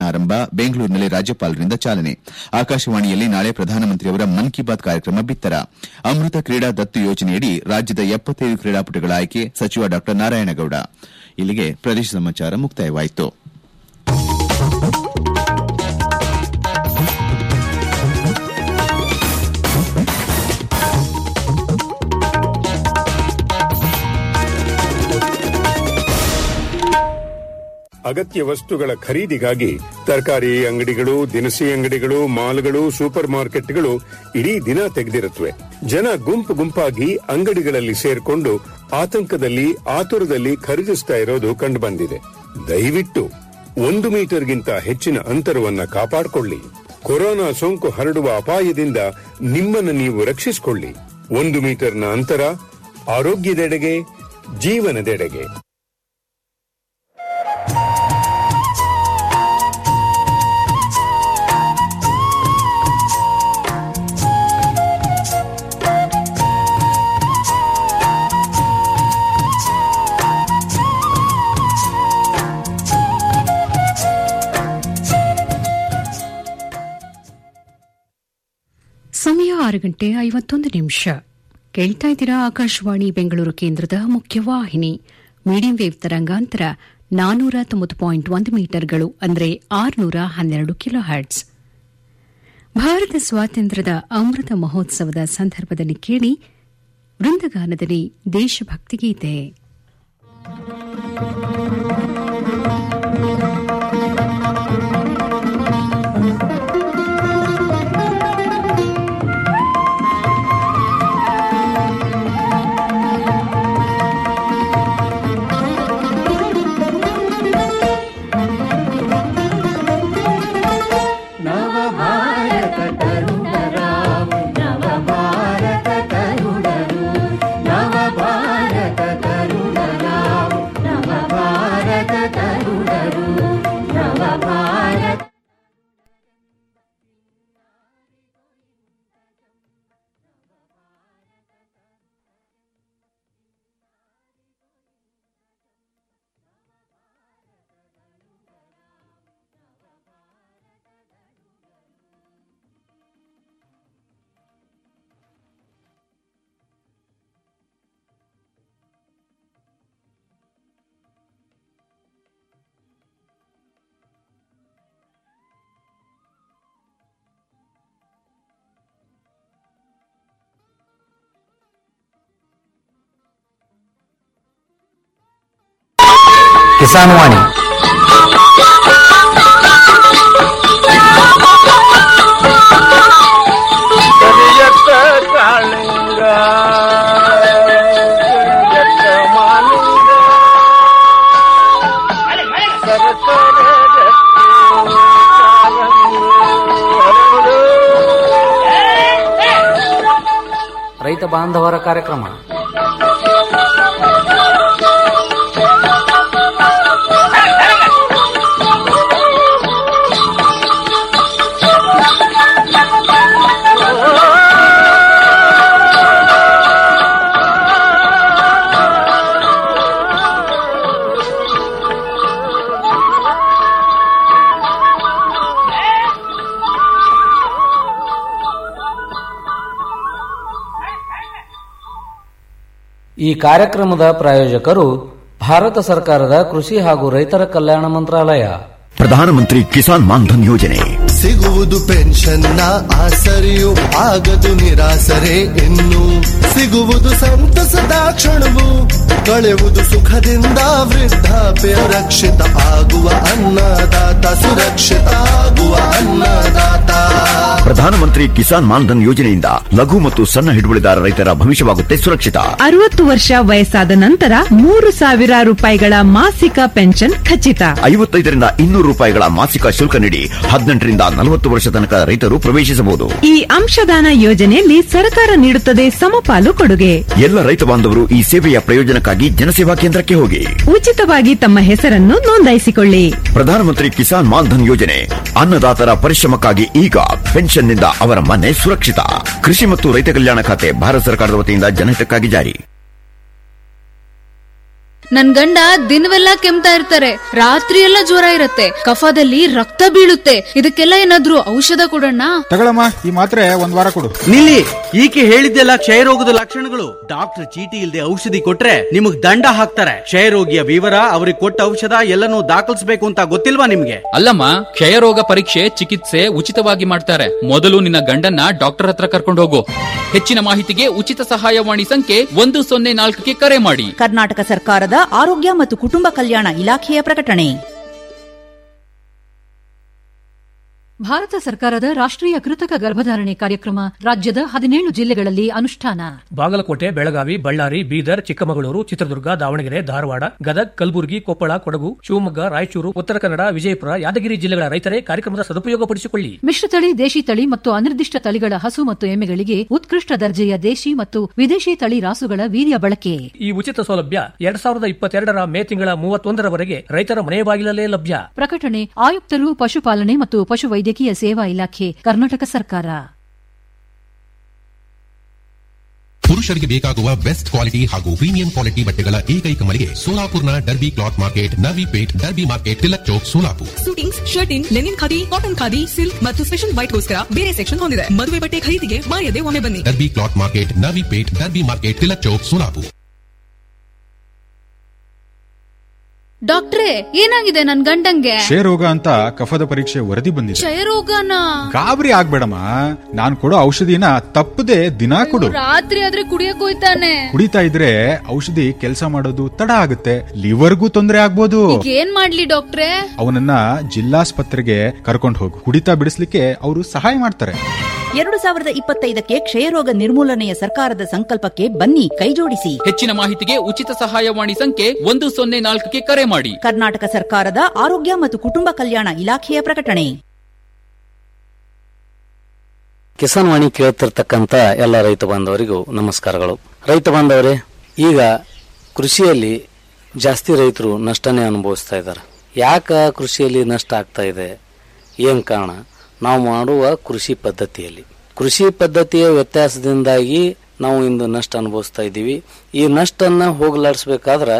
ಆರಂಭ ಬೆಂಗಳೂರಿನಲ್ಲಿ ರಾಜ್ಯಪಾಲರಿಂದ ಚಾಲನೆ ಆಕಾಶವಾಣಿಯಲ್ಲಿ ನಾಳೆ ಪ್ರಧಾನಮಂತ್ರಿಯವರ ಮನ್ ಕಿ ಬಾತ್ ಕಾರ್ಯಕ್ರಮ ಬಿತ್ತರ ಅಮೃತ ಕ್ರೀಡಾ ದತ್ತು ಯೋಜನೆಯಡಿ ರಾಜ್ಯದ ಎಪ್ಪತ್ತೈದು ಕ್ರೀಡಾಪಟುಗಳ ಆಯ್ಕೆ ಸಚಿವ ಡಾ ನಾರಾಯಣಗೌಡ ಇಲ್ಲಿಗೆ ಪ್ರದೇಶ ಸಮಾಚಾರ ಮುಕ್ತಾಯವಾಯಿತು ಅಗತ್ಯ ವಸ್ತುಗಳ ಖರೀದಿಗಾಗಿ ತರಕಾರಿ ಅಂಗಡಿಗಳು ದಿನಸಿ ಅಂಗಡಿಗಳು ಮಾಲ್ಗಳು ಸೂಪರ್ ಮಾರ್ಕೆಟ್ಗಳು ಇಡೀ ದಿನ ತೆಗೆದಿರುತ್ತವೆ ಜನ ಗುಂಪು ಗುಂಪಾಗಿ ಅಂಗಡಿಗಳಲ್ಲಿ ಸೇರ್ಕೊಂಡು ಆತಂಕದಲ್ಲಿ ಆತುರದಲ್ಲಿ ಖರೀದಿಸ್ತಾ ಇರೋದು ಕಂಡುಬಂದಿದೆ ದಯವಿಟ್ಟು ಒಂದು ಮೀಟರ್ಗಿಂತ ಹೆಚ್ಚಿನ ಅಂತರವನ್ನ ಕಾಪಾಡಿಕೊಳ್ಳಿ ಕೊರೋನಾ ಸೋಂಕು ಹರಡುವ ಅಪಾಯದಿಂದ ನಿಮ್ಮನ್ನು ನೀವು ರಕ್ಷಿಸಿಕೊಳ್ಳಿ ಒಂದು ಮೀಟರ್ನ ಅಂತರ ಆರೋಗ್ಯದೆಡೆಗೆ ಜೀವನದೆಡೆಗೆ ಸಮಯ ಆರು ಗಂಟೆ ಐವತ್ತೊಂದು ನಿಮಿಷ ಕೇಳ್ತಾ ಇದ್ದೀರಾ ಆಕಾಶವಾಣಿ ಬೆಂಗಳೂರು ಕೇಂದ್ರದ ಮುಖ್ಯವಾಹಿನಿ ಮೀಡಿಯಂ ವೇವ್ ತರಂಗಾಂತರ ನಾನೂರ ತೊಂಬತ್ತು ಪಾಯಿಂಟ್ ಒಂದು ಮೀಟರ್ಗಳು ಅಂದರೆ ಆರುನೂರ ಹನ್ನೆರಡು ಕಿಲೋ ಹರ್ಟ್ಸ್ ಭಾರತ ಸ್ವಾತಂತ್ರ್ಯದ ಅಮೃತ ಮಹೋತ್ಸವದ ಸಂದರ್ಭದಲ್ಲಿ ಕೇಳಿ ವೃಂದಗಾನದಲ್ಲಿ ದೇಶಭಕ್ತಿ ಗೀತೆ ಕಿಸಾನ್ ವಾಣಿ ಕರಿಯತ್ತ ಕಾಳಿಂಗ ಕರಿಯತ್ತ ಮಾಲಿಂಗ ಸರಸರ ರತ್ನ ಕಾರಂಗಿ ಹರಡು. ರೈತ ಬಾಂಧವರ ಕಾರ್ಯಕ್ರಮ ಈ ಕಾರ್ಯಕ್ರಮದ ಪ್ರಾಯೋಜಕರು ಭಾರತ ಸರ್ಕಾರದ ಕೃಷಿ ಹಾಗೂ ರೈತರ ಕಲ್ಯಾಣ ಮಂತ್ರಾಲಯ ಪ್ರಧಾನಮಂತ್ರಿ ಕಿಸಾನ್ ಮಾನ್ಧನ್ ಯೋಜನೆ ಸಿಗುವುದು ಪೆನ್ಷನ್ನ ಆಸರೆಯು ಆಗದು ನಿರಾಸರೆ ಇನ್ನು ಸಿಗುವುದು ಸಂತಸದ ಕ್ಷಣವು ಕಳೆಯುವುದು ಸುಖದಿಂದ ವೃದ್ಧಾಪ್ಯ ರಕ್ಷಿತ ಆಗುವ ಅನ್ನದಾತ ಸುರಕ್ಷಿತ ಆಗುವ ಅನ್ನದಾತ ಪ್ರಧಾನಮಂತ್ರಿ ಕಿಸಾನ್ ಮಾನ್ಧನ್ ಯೋಜನೆಯಿಂದ ಲಘು ಮತ್ತು ಸಣ್ಣ ಹಿಡುವಳಿದಾರ ರೈತರ ಭವಿಷ್ಯವಾಗುತ್ತೆ ಸುರಕ್ಷಿತ ಅರವತ್ತು ವರ್ಷ ವಯಸ್ಸಾದ ನಂತರ ಮೂರು ಸಾವಿರ ರೂಪಾಯಿಗಳ ಮಾಸಿಕ ಪೆನ್ಷನ್ ಖಚಿತ ಐವತ್ತೈದರಿಂದ ಇನ್ನೂರು ರೂಪಾಯಿಗಳ ಮಾಸಿಕ ಶುಲ್ಕ ನೀಡಿ ಹದಿನೆಂಟರಿಂದ ನಲವತ್ತು ವರ್ಷ ತನಕ ರೈತರು ಪ್ರವೇಶಿಸಬಹುದು ಈ ಅಂಶದಾನ ಯೋಜನೆಯಲ್ಲಿ ಸರ್ಕಾರ ನೀಡುತ್ತದೆ ಸಮಪಾಲು ಕೊಡುಗೆ ಎಲ್ಲ ರೈತ ಬಾಂಧವರು ಈ ಸೇವೆಯ ಪ್ರಯೋಜನಕ್ಕಾಗಿ ಜನಸೇವಾ ಕೇಂದ್ರಕ್ಕೆ ಹೋಗಿ ಉಚಿತವಾಗಿ ತಮ್ಮ ಹೆಸರನ್ನು ನೋಂದಾಯಿಸಿಕೊಳ್ಳಿ ಪ್ರಧಾನಮಂತ್ರಿ ಕಿಸಾನ್ ಮಾನ್ಧನ್ ಯೋಜನೆ ಅನ್ನದಾತರ ಪರಿಶ್ರಮಕ್ಕಾಗಿ ಈಗ ಪೆನ್ಷನ್ನಿಂದ ಅವರ ಮನೆ ಸುರಕ್ಷಿತ ಕೃಷಿ ಮತ್ತು ರೈತ ಕಲ್ಯಾಣ ಖಾತೆ ಭಾರತ ಸರ್ಕಾರದ ವತಿಯಿಂದ ಜನಹಿತಕ್ಕಾಗಿ ಜಾರಿ ನನ್ ಗಂಡ ದಿನವೆಲ್ಲ ಕೆಮ್ತಾ ಇರ್ತಾರೆ ರಾತ್ರಿ ಎಲ್ಲ ಜ್ವರ ಇರತ್ತೆ ಕಫದಲ್ಲಿ ರಕ್ತ ಬೀಳುತ್ತೆ ಇದಕ್ಕೆಲ್ಲ ಏನಾದ್ರೂ ಔಷಧ ಕೊಡೋಣ ತಗೊಳಮ್ಮ ಈ ಮಾತ್ರೆ ಒಂದ್ ವಾರ ಕೊಡು ನಿಲ್ಲಿ ಈಕೆ ಹೇಳಿದ್ದೆಲ್ಲ ಕ್ಷಯರೋಗದ ಲಕ್ಷಣಗಳು ಡಾಕ್ಟರ್ ಚೀಟಿ ಇಲ್ಲದೆ ಔಷಧಿ ಕೊಟ್ರೆ ನಿಮಗ್ ದಂಡ ಹಾಕ್ತಾರೆ ಕ್ಷಯರೋಗಿಯ ವಿವರ ಅವ್ರಿಗೆ ಕೊಟ್ಟ ಔಷಧ ಎಲ್ಲನೂ ದಾಖಲಿಸಬೇಕು ಅಂತ ಗೊತ್ತಿಲ್ವಾ ನಿಮ್ಗೆ ಅಲ್ಲಮ್ಮ ಕ್ಷಯರೋಗ ಪರೀಕ್ಷೆ ಚಿಕಿತ್ಸೆ ಉಚಿತವಾಗಿ ಮಾಡ್ತಾರೆ ಮೊದಲು ನಿನ್ನ ಗಂಡನ್ನ ಡಾಕ್ಟರ್ ಹತ್ರ ಕರ್ಕೊಂಡು ಹೋಗು ಹೆಚ್ಚಿನ ಮಾಹಿತಿಗೆ ಉಚಿತ ಸಹಾಯವಾಣಿ ಸಂಖ್ಯೆ ಒಂದು ಸೊನ್ನೆ ನಾಲ್ಕಕ್ಕೆ ಕರೆ ಮಾಡಿ ಕರ್ನಾಟಕ ಸರ್ಕಾರದ ಆರೋಗ್ಯ ಮತ್ತು ಕುಟುಂಬ ಕಲ್ಯಾಣ ಇಲಾಖೆಯ ಪ್ರಕಟಣೆ ಭಾರತ ಸರ್ಕಾರದ ರಾಷ್ಟ್ರೀಯ ಕೃತಕ ಗರ್ಭಧಾರಣೆ ಕಾರ್ಯಕ್ರಮ ರಾಜ್ಯದ ಹದಿನೇಳು ಜಿಲ್ಲೆಗಳಲ್ಲಿ ಅನುಷ್ಠಾನ ಬಾಗಲಕೋಟೆ ಬೆಳಗಾವಿ ಬಳ್ಳಾರಿ ಬೀದರ್ ಚಿಕ್ಕಮಗಳೂರು ಚಿತ್ರದುರ್ಗ ದಾವಣಗೆರೆ ಧಾರವಾಡ ಗದಗ್ ಕಲಬುರಗಿ ಕೊಪ್ಪಳ ಕೊಡಗು ಶಿವಮೊಗ್ಗ ರಾಯಚೂರು ಉತ್ತರ ಕನ್ನಡ ವಿಜಯಪುರ ಯಾದಗಿರಿ ಜಿಲ್ಲೆಗಳ ರೈತರೇ ಕಾರ್ಯಕ್ರಮದ ಸದುಪಯೋಗಪಡಿಸಿಕೊಳ್ಳಿ ಮಿಶ್ರತಳಿ ದೇಶಿ ತಳಿ ಮತ್ತು ಅನಿರ್ದಿಷ್ಟ ತಳಿಗಳ ಹಸು ಮತ್ತು ಎಮ್ಮೆಗಳಿಗೆ ಉತ್ಕೃಷ್ಟ ದರ್ಜೆಯ ದೇಶಿ ಮತ್ತು ವಿದೇಶಿ ತಳಿ ರಾಸುಗಳ ವೀರ್ಯ ಬಳಕೆ ಈ ಉಚಿತ ಸೌಲಭ್ಯ ಎರಡ್ ಸಾವಿರದ ಇಪ್ಪತ್ತೆರಡರ ಮೇ ತಿಂಗಳ ಮೂವತ್ತೊಂದರವರೆಗೆ ರೈತರ ಮನೆ ಬಾಗಿಲಲ್ಲೇ ಲಭ್ಯ ಪ್ರಕಟಣೆ ಆಯುಕ್ತರು ಪಶುಪಾಲನೆ ಮತ್ತು ಪಶುವೈದ್ಯಕೀಯ ಸೇವಾ ಇಲಾಖೆ ಕರ್ನಾಟಕ ಸರ್ಕಾರ ಪುರುಷರಿಗೆ ಬೇಕಾಗುವ ಬೆಸ್ಟ್ ಕ್ವಾಲಿಟಿ ಹಾಗೂ ಪ್ರೀಮಿಯಂ ಕ್ವಾಲಿಟಿ ಬಟ್ಟೆಗಳ ಏಕೈಕ ಮಳಿಗೆ ಸೋಲಾಪುರ್ನ Derby cloth market Navi Peth Derby market Tilak Chowk Solapur suitings shirting linen khadi cotton khadi silk ಮತ್ತು ಸ್ಪೆಷಲ್ ವೈಟ್ಗೋಸ್ಕರ ಬೇರೆ ಸೆಕ್ಷನ್ ಹೊಂದಿದೆ ಮದುವೆ ಬಟ್ಟೆ ಖರೀದಿಗೆ ಮಾಯದೆ ಒಮ್ಮೆ ಬನ್ನಿ Derby cloth market Navi Peth Derby market Tilak Chowk Solapur ಡಾಕ್ಟ್ರೇ ಏನಾಗಿದೆ ನನ್ ಗಂಡಂಗೆ ಕ್ಷಯರೋಗ ಅಂತ ಕಫದ ಪರೀಕ್ಷೆ ವರದಿ ಬಂದಿದೆ ಕ್ಷಯರೋಗನ ಗಾಬರಿ ಆಗ್ಬೇಡಮ್ಮ ನಾನ್ ಕೊಡೋ ಔಷಧಿನ ತಪ್ಪದೆ ದಿನಾ ಕೊಡು ರಾತ್ರಿ ಆದ್ರೆ ಕುಡಿಯಕ್ ಹೋಯ್ತಾನೆ ಕುಡಿತಾ ಇದ್ರೆ ಔಷಧಿ ಕೆಲಸ ಮಾಡೋದು ತಡ ಆಗುತ್ತೆ ಲಿವರ್ಗೂ ತೊಂದರೆ ಆಗ್ಬೋದು ಈಗ ಏನ್ ಮಾಡ್ಲಿ ಡಾಕ್ಟ್ರೇ ಅವನನ್ನ ಜಿಲ್ಲಾಸ್ಪತ್ರೆಗೆ ಕರ್ಕೊಂಡು ಹೋಗು ಕುಡಿತಾ ಬಿಡಿಸ್ಲಿಕ್ಕೆ ಅವರು ಸಹಾಯ ಮಾಡ್ತಾರೆ ಎರಡು ಸಾವಿರದ ಇಪ್ಪತ್ತೈದಕ್ಕೆ ಕ್ಷಯರೋಗ ನಿರ್ಮೂಲನೆಯ ಸರ್ಕಾರದ ಸಂಕಲ್ಪಕ್ಕೆ ಬನ್ನಿ ಕೈಜೋಡಿಸಿ ಹೆಚ್ಚಿನ ಮಾಹಿತಿಗೆ ಉಚಿತ ಸಹಾಯವಾಣಿ ಸಂಖ್ಯೆ ಒಂದು ಸೊನ್ನೆ ನಾಲ್ಕಕ್ಕೆ ಕರೆ ಮಾಡಿ ಕರ್ನಾಟಕ ಸರ್ಕಾರದ ಆರೋಗ್ಯ ಮತ್ತು ಕುಟುಂಬ ಕಲ್ಯಾಣ ಇಲಾಖೆಯ ಪ್ರಕಟಣೆ ಕಿಸಾನ್ ವಾಣಿ ಕೇಳ್ತಿರ್ತಕ್ಕಂಥ ಎಲ್ಲ ರೈತ ಬಾಂಧವರಿಗೂ ನಮಸ್ಕಾರಗಳು ರೈತ ಬಾಂಧವರೇ ಈಗ ಕೃಷಿಯಲ್ಲಿ ಜಾಸ್ತಿ ರೈತರು ನಷ್ಟನೇ ಅನುಭವಿಸ್ತಾ ಇದ್ದಾರೆ ಯಾಕೆ ಕೃಷಿಯಲ್ಲಿ ನಷ್ಟ ಆಗ್ತಾ ಇದೆ ಏನು ಕಾರಣ ನಾವು ಮಾಡುವ ಕೃಷಿ ಪದ್ಧತಿಯಲ್ಲಿ ಕೃಷಿ ಪದ್ಧತಿಯ ವ್ಯತ್ಯಾಸದಿಂದಾಗಿ ನಾವು ಇಂದು ನಷ್ಟ ಅನುಭವಿಸ್ತಾ ಇದ್ದೀವಿ ಈ ನಷ್ಟನ್ನ ಹೋಗಲಾಡಿಸ್ಬೇಕಾದ್ರೆ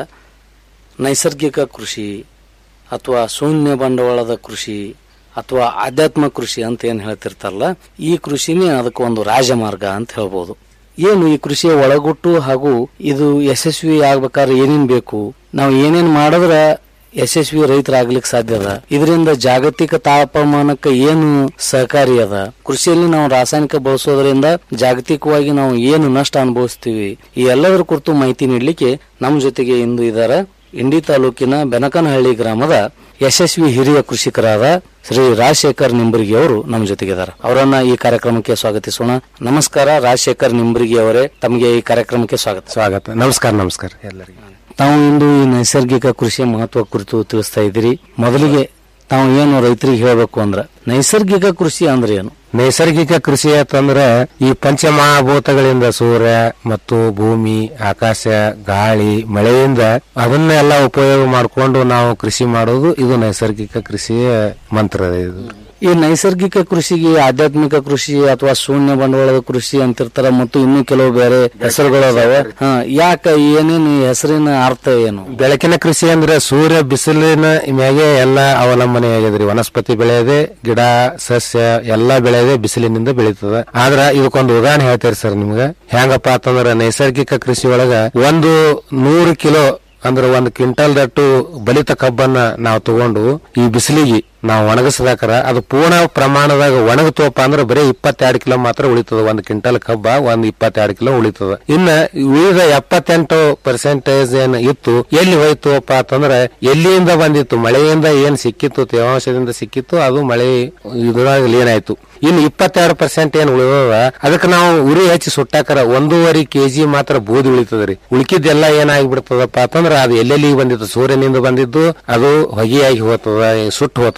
ನೈಸರ್ಗಿಕ ಕೃಷಿ ಅಥವಾ ಶೂನ್ಯ ಬಂಡವಾಳದ ಕೃಷಿ ಅಥವಾ ಆಧ್ಯಾತ್ಮ ಕೃಷಿ ಅಂತ ಏನ್ ಹೇಳ್ತಿರ್ತಾರಲ್ಲ ಈ ಕೃಷಿನೇ ಅದಕ್ಕೆ ಒಂದು ರಾಜಮಾರ್ಗ ಅಂತ ಹೇಳ್ಬೋದು ಏನು ಈ ಕೃಷಿಯ ಒಳಗುಟ್ಟು ಹಾಗೂ ಇದು ಯಶಸ್ವಿ ಆಗ್ಬೇಕಾದ್ರೆ ಏನೇನ್ ಬೇಕು ನಾವು ಏನೇನ್ ಮಾಡಿದ್ರೆ ಯಶಸ್ವಿ ರೈತರಾಗ್ಲಿಕ್ಕೆ ಸಾಧ್ಯ ಅದ ಇದರಿಂದ ಜಾಗತಿಕ ತಾಪಮಾನಕ್ಕೆ ಏನು ಸಹಕಾರಿ ಅದ ಕೃಷಿಯಲ್ಲಿ ನಾವು ರಾಸಾಯನಿಕ ಬಳಸೋದ್ರಿಂದ ಜಾಗತಿಕವಾಗಿ ನಾವು ಏನು ನಷ್ಟ ಅನುಭವಿಸ್ತೀವಿ ಈ ಎಲ್ಲದರ ಕುರಿತು ಮಾಹಿತಿ ನೀಡಲಿಕ್ಕೆ ನಮ್ಮ ಜೊತೆಗೆ ಇಂದು ಇದ್ದಾರೆ ಇಂಡಿ ತಾಲೂಕಿನ ಬೆನಕನಹಳ್ಳಿ ಗ್ರಾಮದ ಯಶಸ್ವಿ ಹಿರಿಯ ಕೃಷಿಕರಾದ ಶ್ರೀ ರಾಜಶೇಖರ್ ನಿಂಬರ್ಗಿ ಅವರು ನಮ್ಮ ಜೊತೆಗಿದ್ದಾರೆ ಅವರನ್ನ ಈ ಕಾರ್ಯಕ್ರಮಕ್ಕೆ ಸ್ವಾಗತಿಸೋಣ ನಮಸ್ಕಾರ ರಾಜಶೇಖರ್ ನಿಂಬರ್ಗಿ ಅವರೇ ತಮಗೆ ಈ ಕಾರ್ಯಕ್ರಮಕ್ಕೆ ಸ್ವಾಗತ ಸ್ವಾಗತ ನಮಸ್ಕಾರ ನಮಸ್ಕಾರ ಎಲ್ಲರಿಗೂ ತಾವು ಇಂದು ಈ ನೈಸರ್ಗಿಕ ಕೃಷಿಯ ಮಹತ್ವ ಕುರಿತು ತಿಳಿಸ್ತಾ ಇದ್ದೀರಿ ಮೊದಲಿಗೆ ತಾವು ಏನು ರೈತರಿಗೆ ಹೇಳಬೇಕು ಅಂದ್ರ ನೈಸರ್ಗಿಕ ಕೃಷಿ ಅಂದ್ರೆ ಏನು ನೈಸರ್ಗಿಕ ಕೃಷಿ ಅಂತಂದ್ರೆ ಈ ಪಂಚಮಹಾಭೂತಗಳಿಂದ ಸೂರ್ಯ ಮತ್ತು ಭೂಮಿ ಆಕಾಶ ಗಾಳಿ ಮಳೆಯಿಂದ ಅದನ್ನೆಲ್ಲ ಉಪಯೋಗ ಮಾಡಿಕೊಂಡು ನಾವು ಕೃಷಿ ಮಾಡೋದು ಇದು ನೈಸರ್ಗಿಕ ಕೃಷಿಯ ಮಂತ್ರ ಇದು ಈ ನೈಸರ್ಗಿಕ ಕೃಷಿಗೆ ಆಧ್ಯಾತ್ಮಿಕ ಕೃಷಿ ಅಥವಾ ಶೂನ್ಯ ಬಂಡವಾಳದ ಕೃಷಿ ಅಂತಿರ್ತಾರ ಮತ್ತು ಇನ್ನೂ ಕೆಲವು ಬೇರೆ ಹೆಸರುಗಳು ಅದಾವ ಹಾ, ಯಾಕ ಏನೇನು ಈ ಹೆಸರಿನ ಅರ್ಥ ಏನು ಬೆಳಕಿನ ಕೃಷಿ ಅಂದ್ರೆ ಸೂರ್ಯ ಬಿಸಿಲಿನ ಮ್ಯಾಗೆ ಎಲ್ಲ ಅವಲಂಬನೆ ಆಗಿದ್ರಿ ವನಸ್ಪತಿ ಬೆಳೆಯದೆ ಗಿಡ ಸಸ್ಯ ಎಲ್ಲ ಬೆಳೆಯದೆ ಬಿಸಿಲಿನಿಂದ ಬೆಳೀತದ ಆದ್ರ ಇದಕ್ಕೊಂದು ಉದಾಹರಣೆ ಹೇಳ್ತೇರಿ ಸರ್ ನಿಮ್ಗೆ ಹೆಂಗಪ್ಪ ಅಂತಂದ್ರ ನೈಸರ್ಗಿಕ ಕೃಷಿ ಒಳಗ ಒಂದು ನೂರು ಕಿಲೋ ಅಂದ್ರೆ ಒಂದು ಕ್ವಿಂಟಲ್ ದಟ್ಟು ಬಲಿತ ಕಬ್ಬನ್ನ ನಾವು ತಗೊಂಡು ಈ ಬಿಸಿಲಿಗೆ ನಾವು ಒಣಗಿಸದಾಕರ ಅದು ಪೂರ್ಣ ಪ್ರಮಾಣದಾಗ ಒಣಗತೋಪ ಅಂದ್ರೆ ಬರೀ ಇಪ್ಪತ್ತೆರಡು ಕಿಲೋ ಮಾತ್ರ ಉಳಿತದ ಒಂದು ಕ್ವಿಂಟಲ್ ಕಬ್ಬ ಒಂದ್ ಇಪ್ಪತ್ತೆರಡು ಕಿಲೋ ಉಳಿತದ ಇನ್ನ ಉಳಿದ ಎಪ್ಪತ್ತೆಂಟು ಪರ್ಸೆಂಟೇಜ್ ಏನ್ ಇತ್ತು ಎಲ್ಲಿ ಹೋಯ್ತುಪ್ಪ ಅಂತಂದ್ರೆ ಎಲ್ಲಿಯಿಂದ ಬಂದಿತ್ತು ಮಳೆಯಿಂದ ಏನ್ ಸಿಕ್ಕಿತ್ತು ತೇವಾಂಶದಿಂದ ಸಿಕ್ಕಿತ್ತು ಅದು ಮಳೆ ಇದ್ರಾಗ ಲೀನ್ ಆಯ್ತು ಇನ್ನು ಇಪ್ಪತ್ತೆರಡು ಪರ್ಸೆಂಟ್ ಏನ್ ಉಳಿದದ ಅದಕ್ಕೆ ನಾವು ಉರಿ ಹಚ್ಚಿ ಸುಟ್ಟಾಕರ ಒಂದೂವರೆ ಕೆಜಿ ಮಾತ್ರ ಬೂದಿ ಉಳಿತದ್ರಿ ಉಳಿಕಿದ್ದೆಲ್ಲ ಏನಾಗ್ಬಿಡ್ತದಪ್ಪ ಅಂತಂದ್ರ ಅದು ಎಲ್ಲೆಲ್ಲಿ ಬಂದಿತ್ತು ಸೂರ್ಯನಿಂದ ಬಂದಿದ್ದು ಅದು ಹೊಗೆಯಾಗಿ ಹೋಗ್ತದ ಸುಟ್ಟು ಹೋಗ್ತದ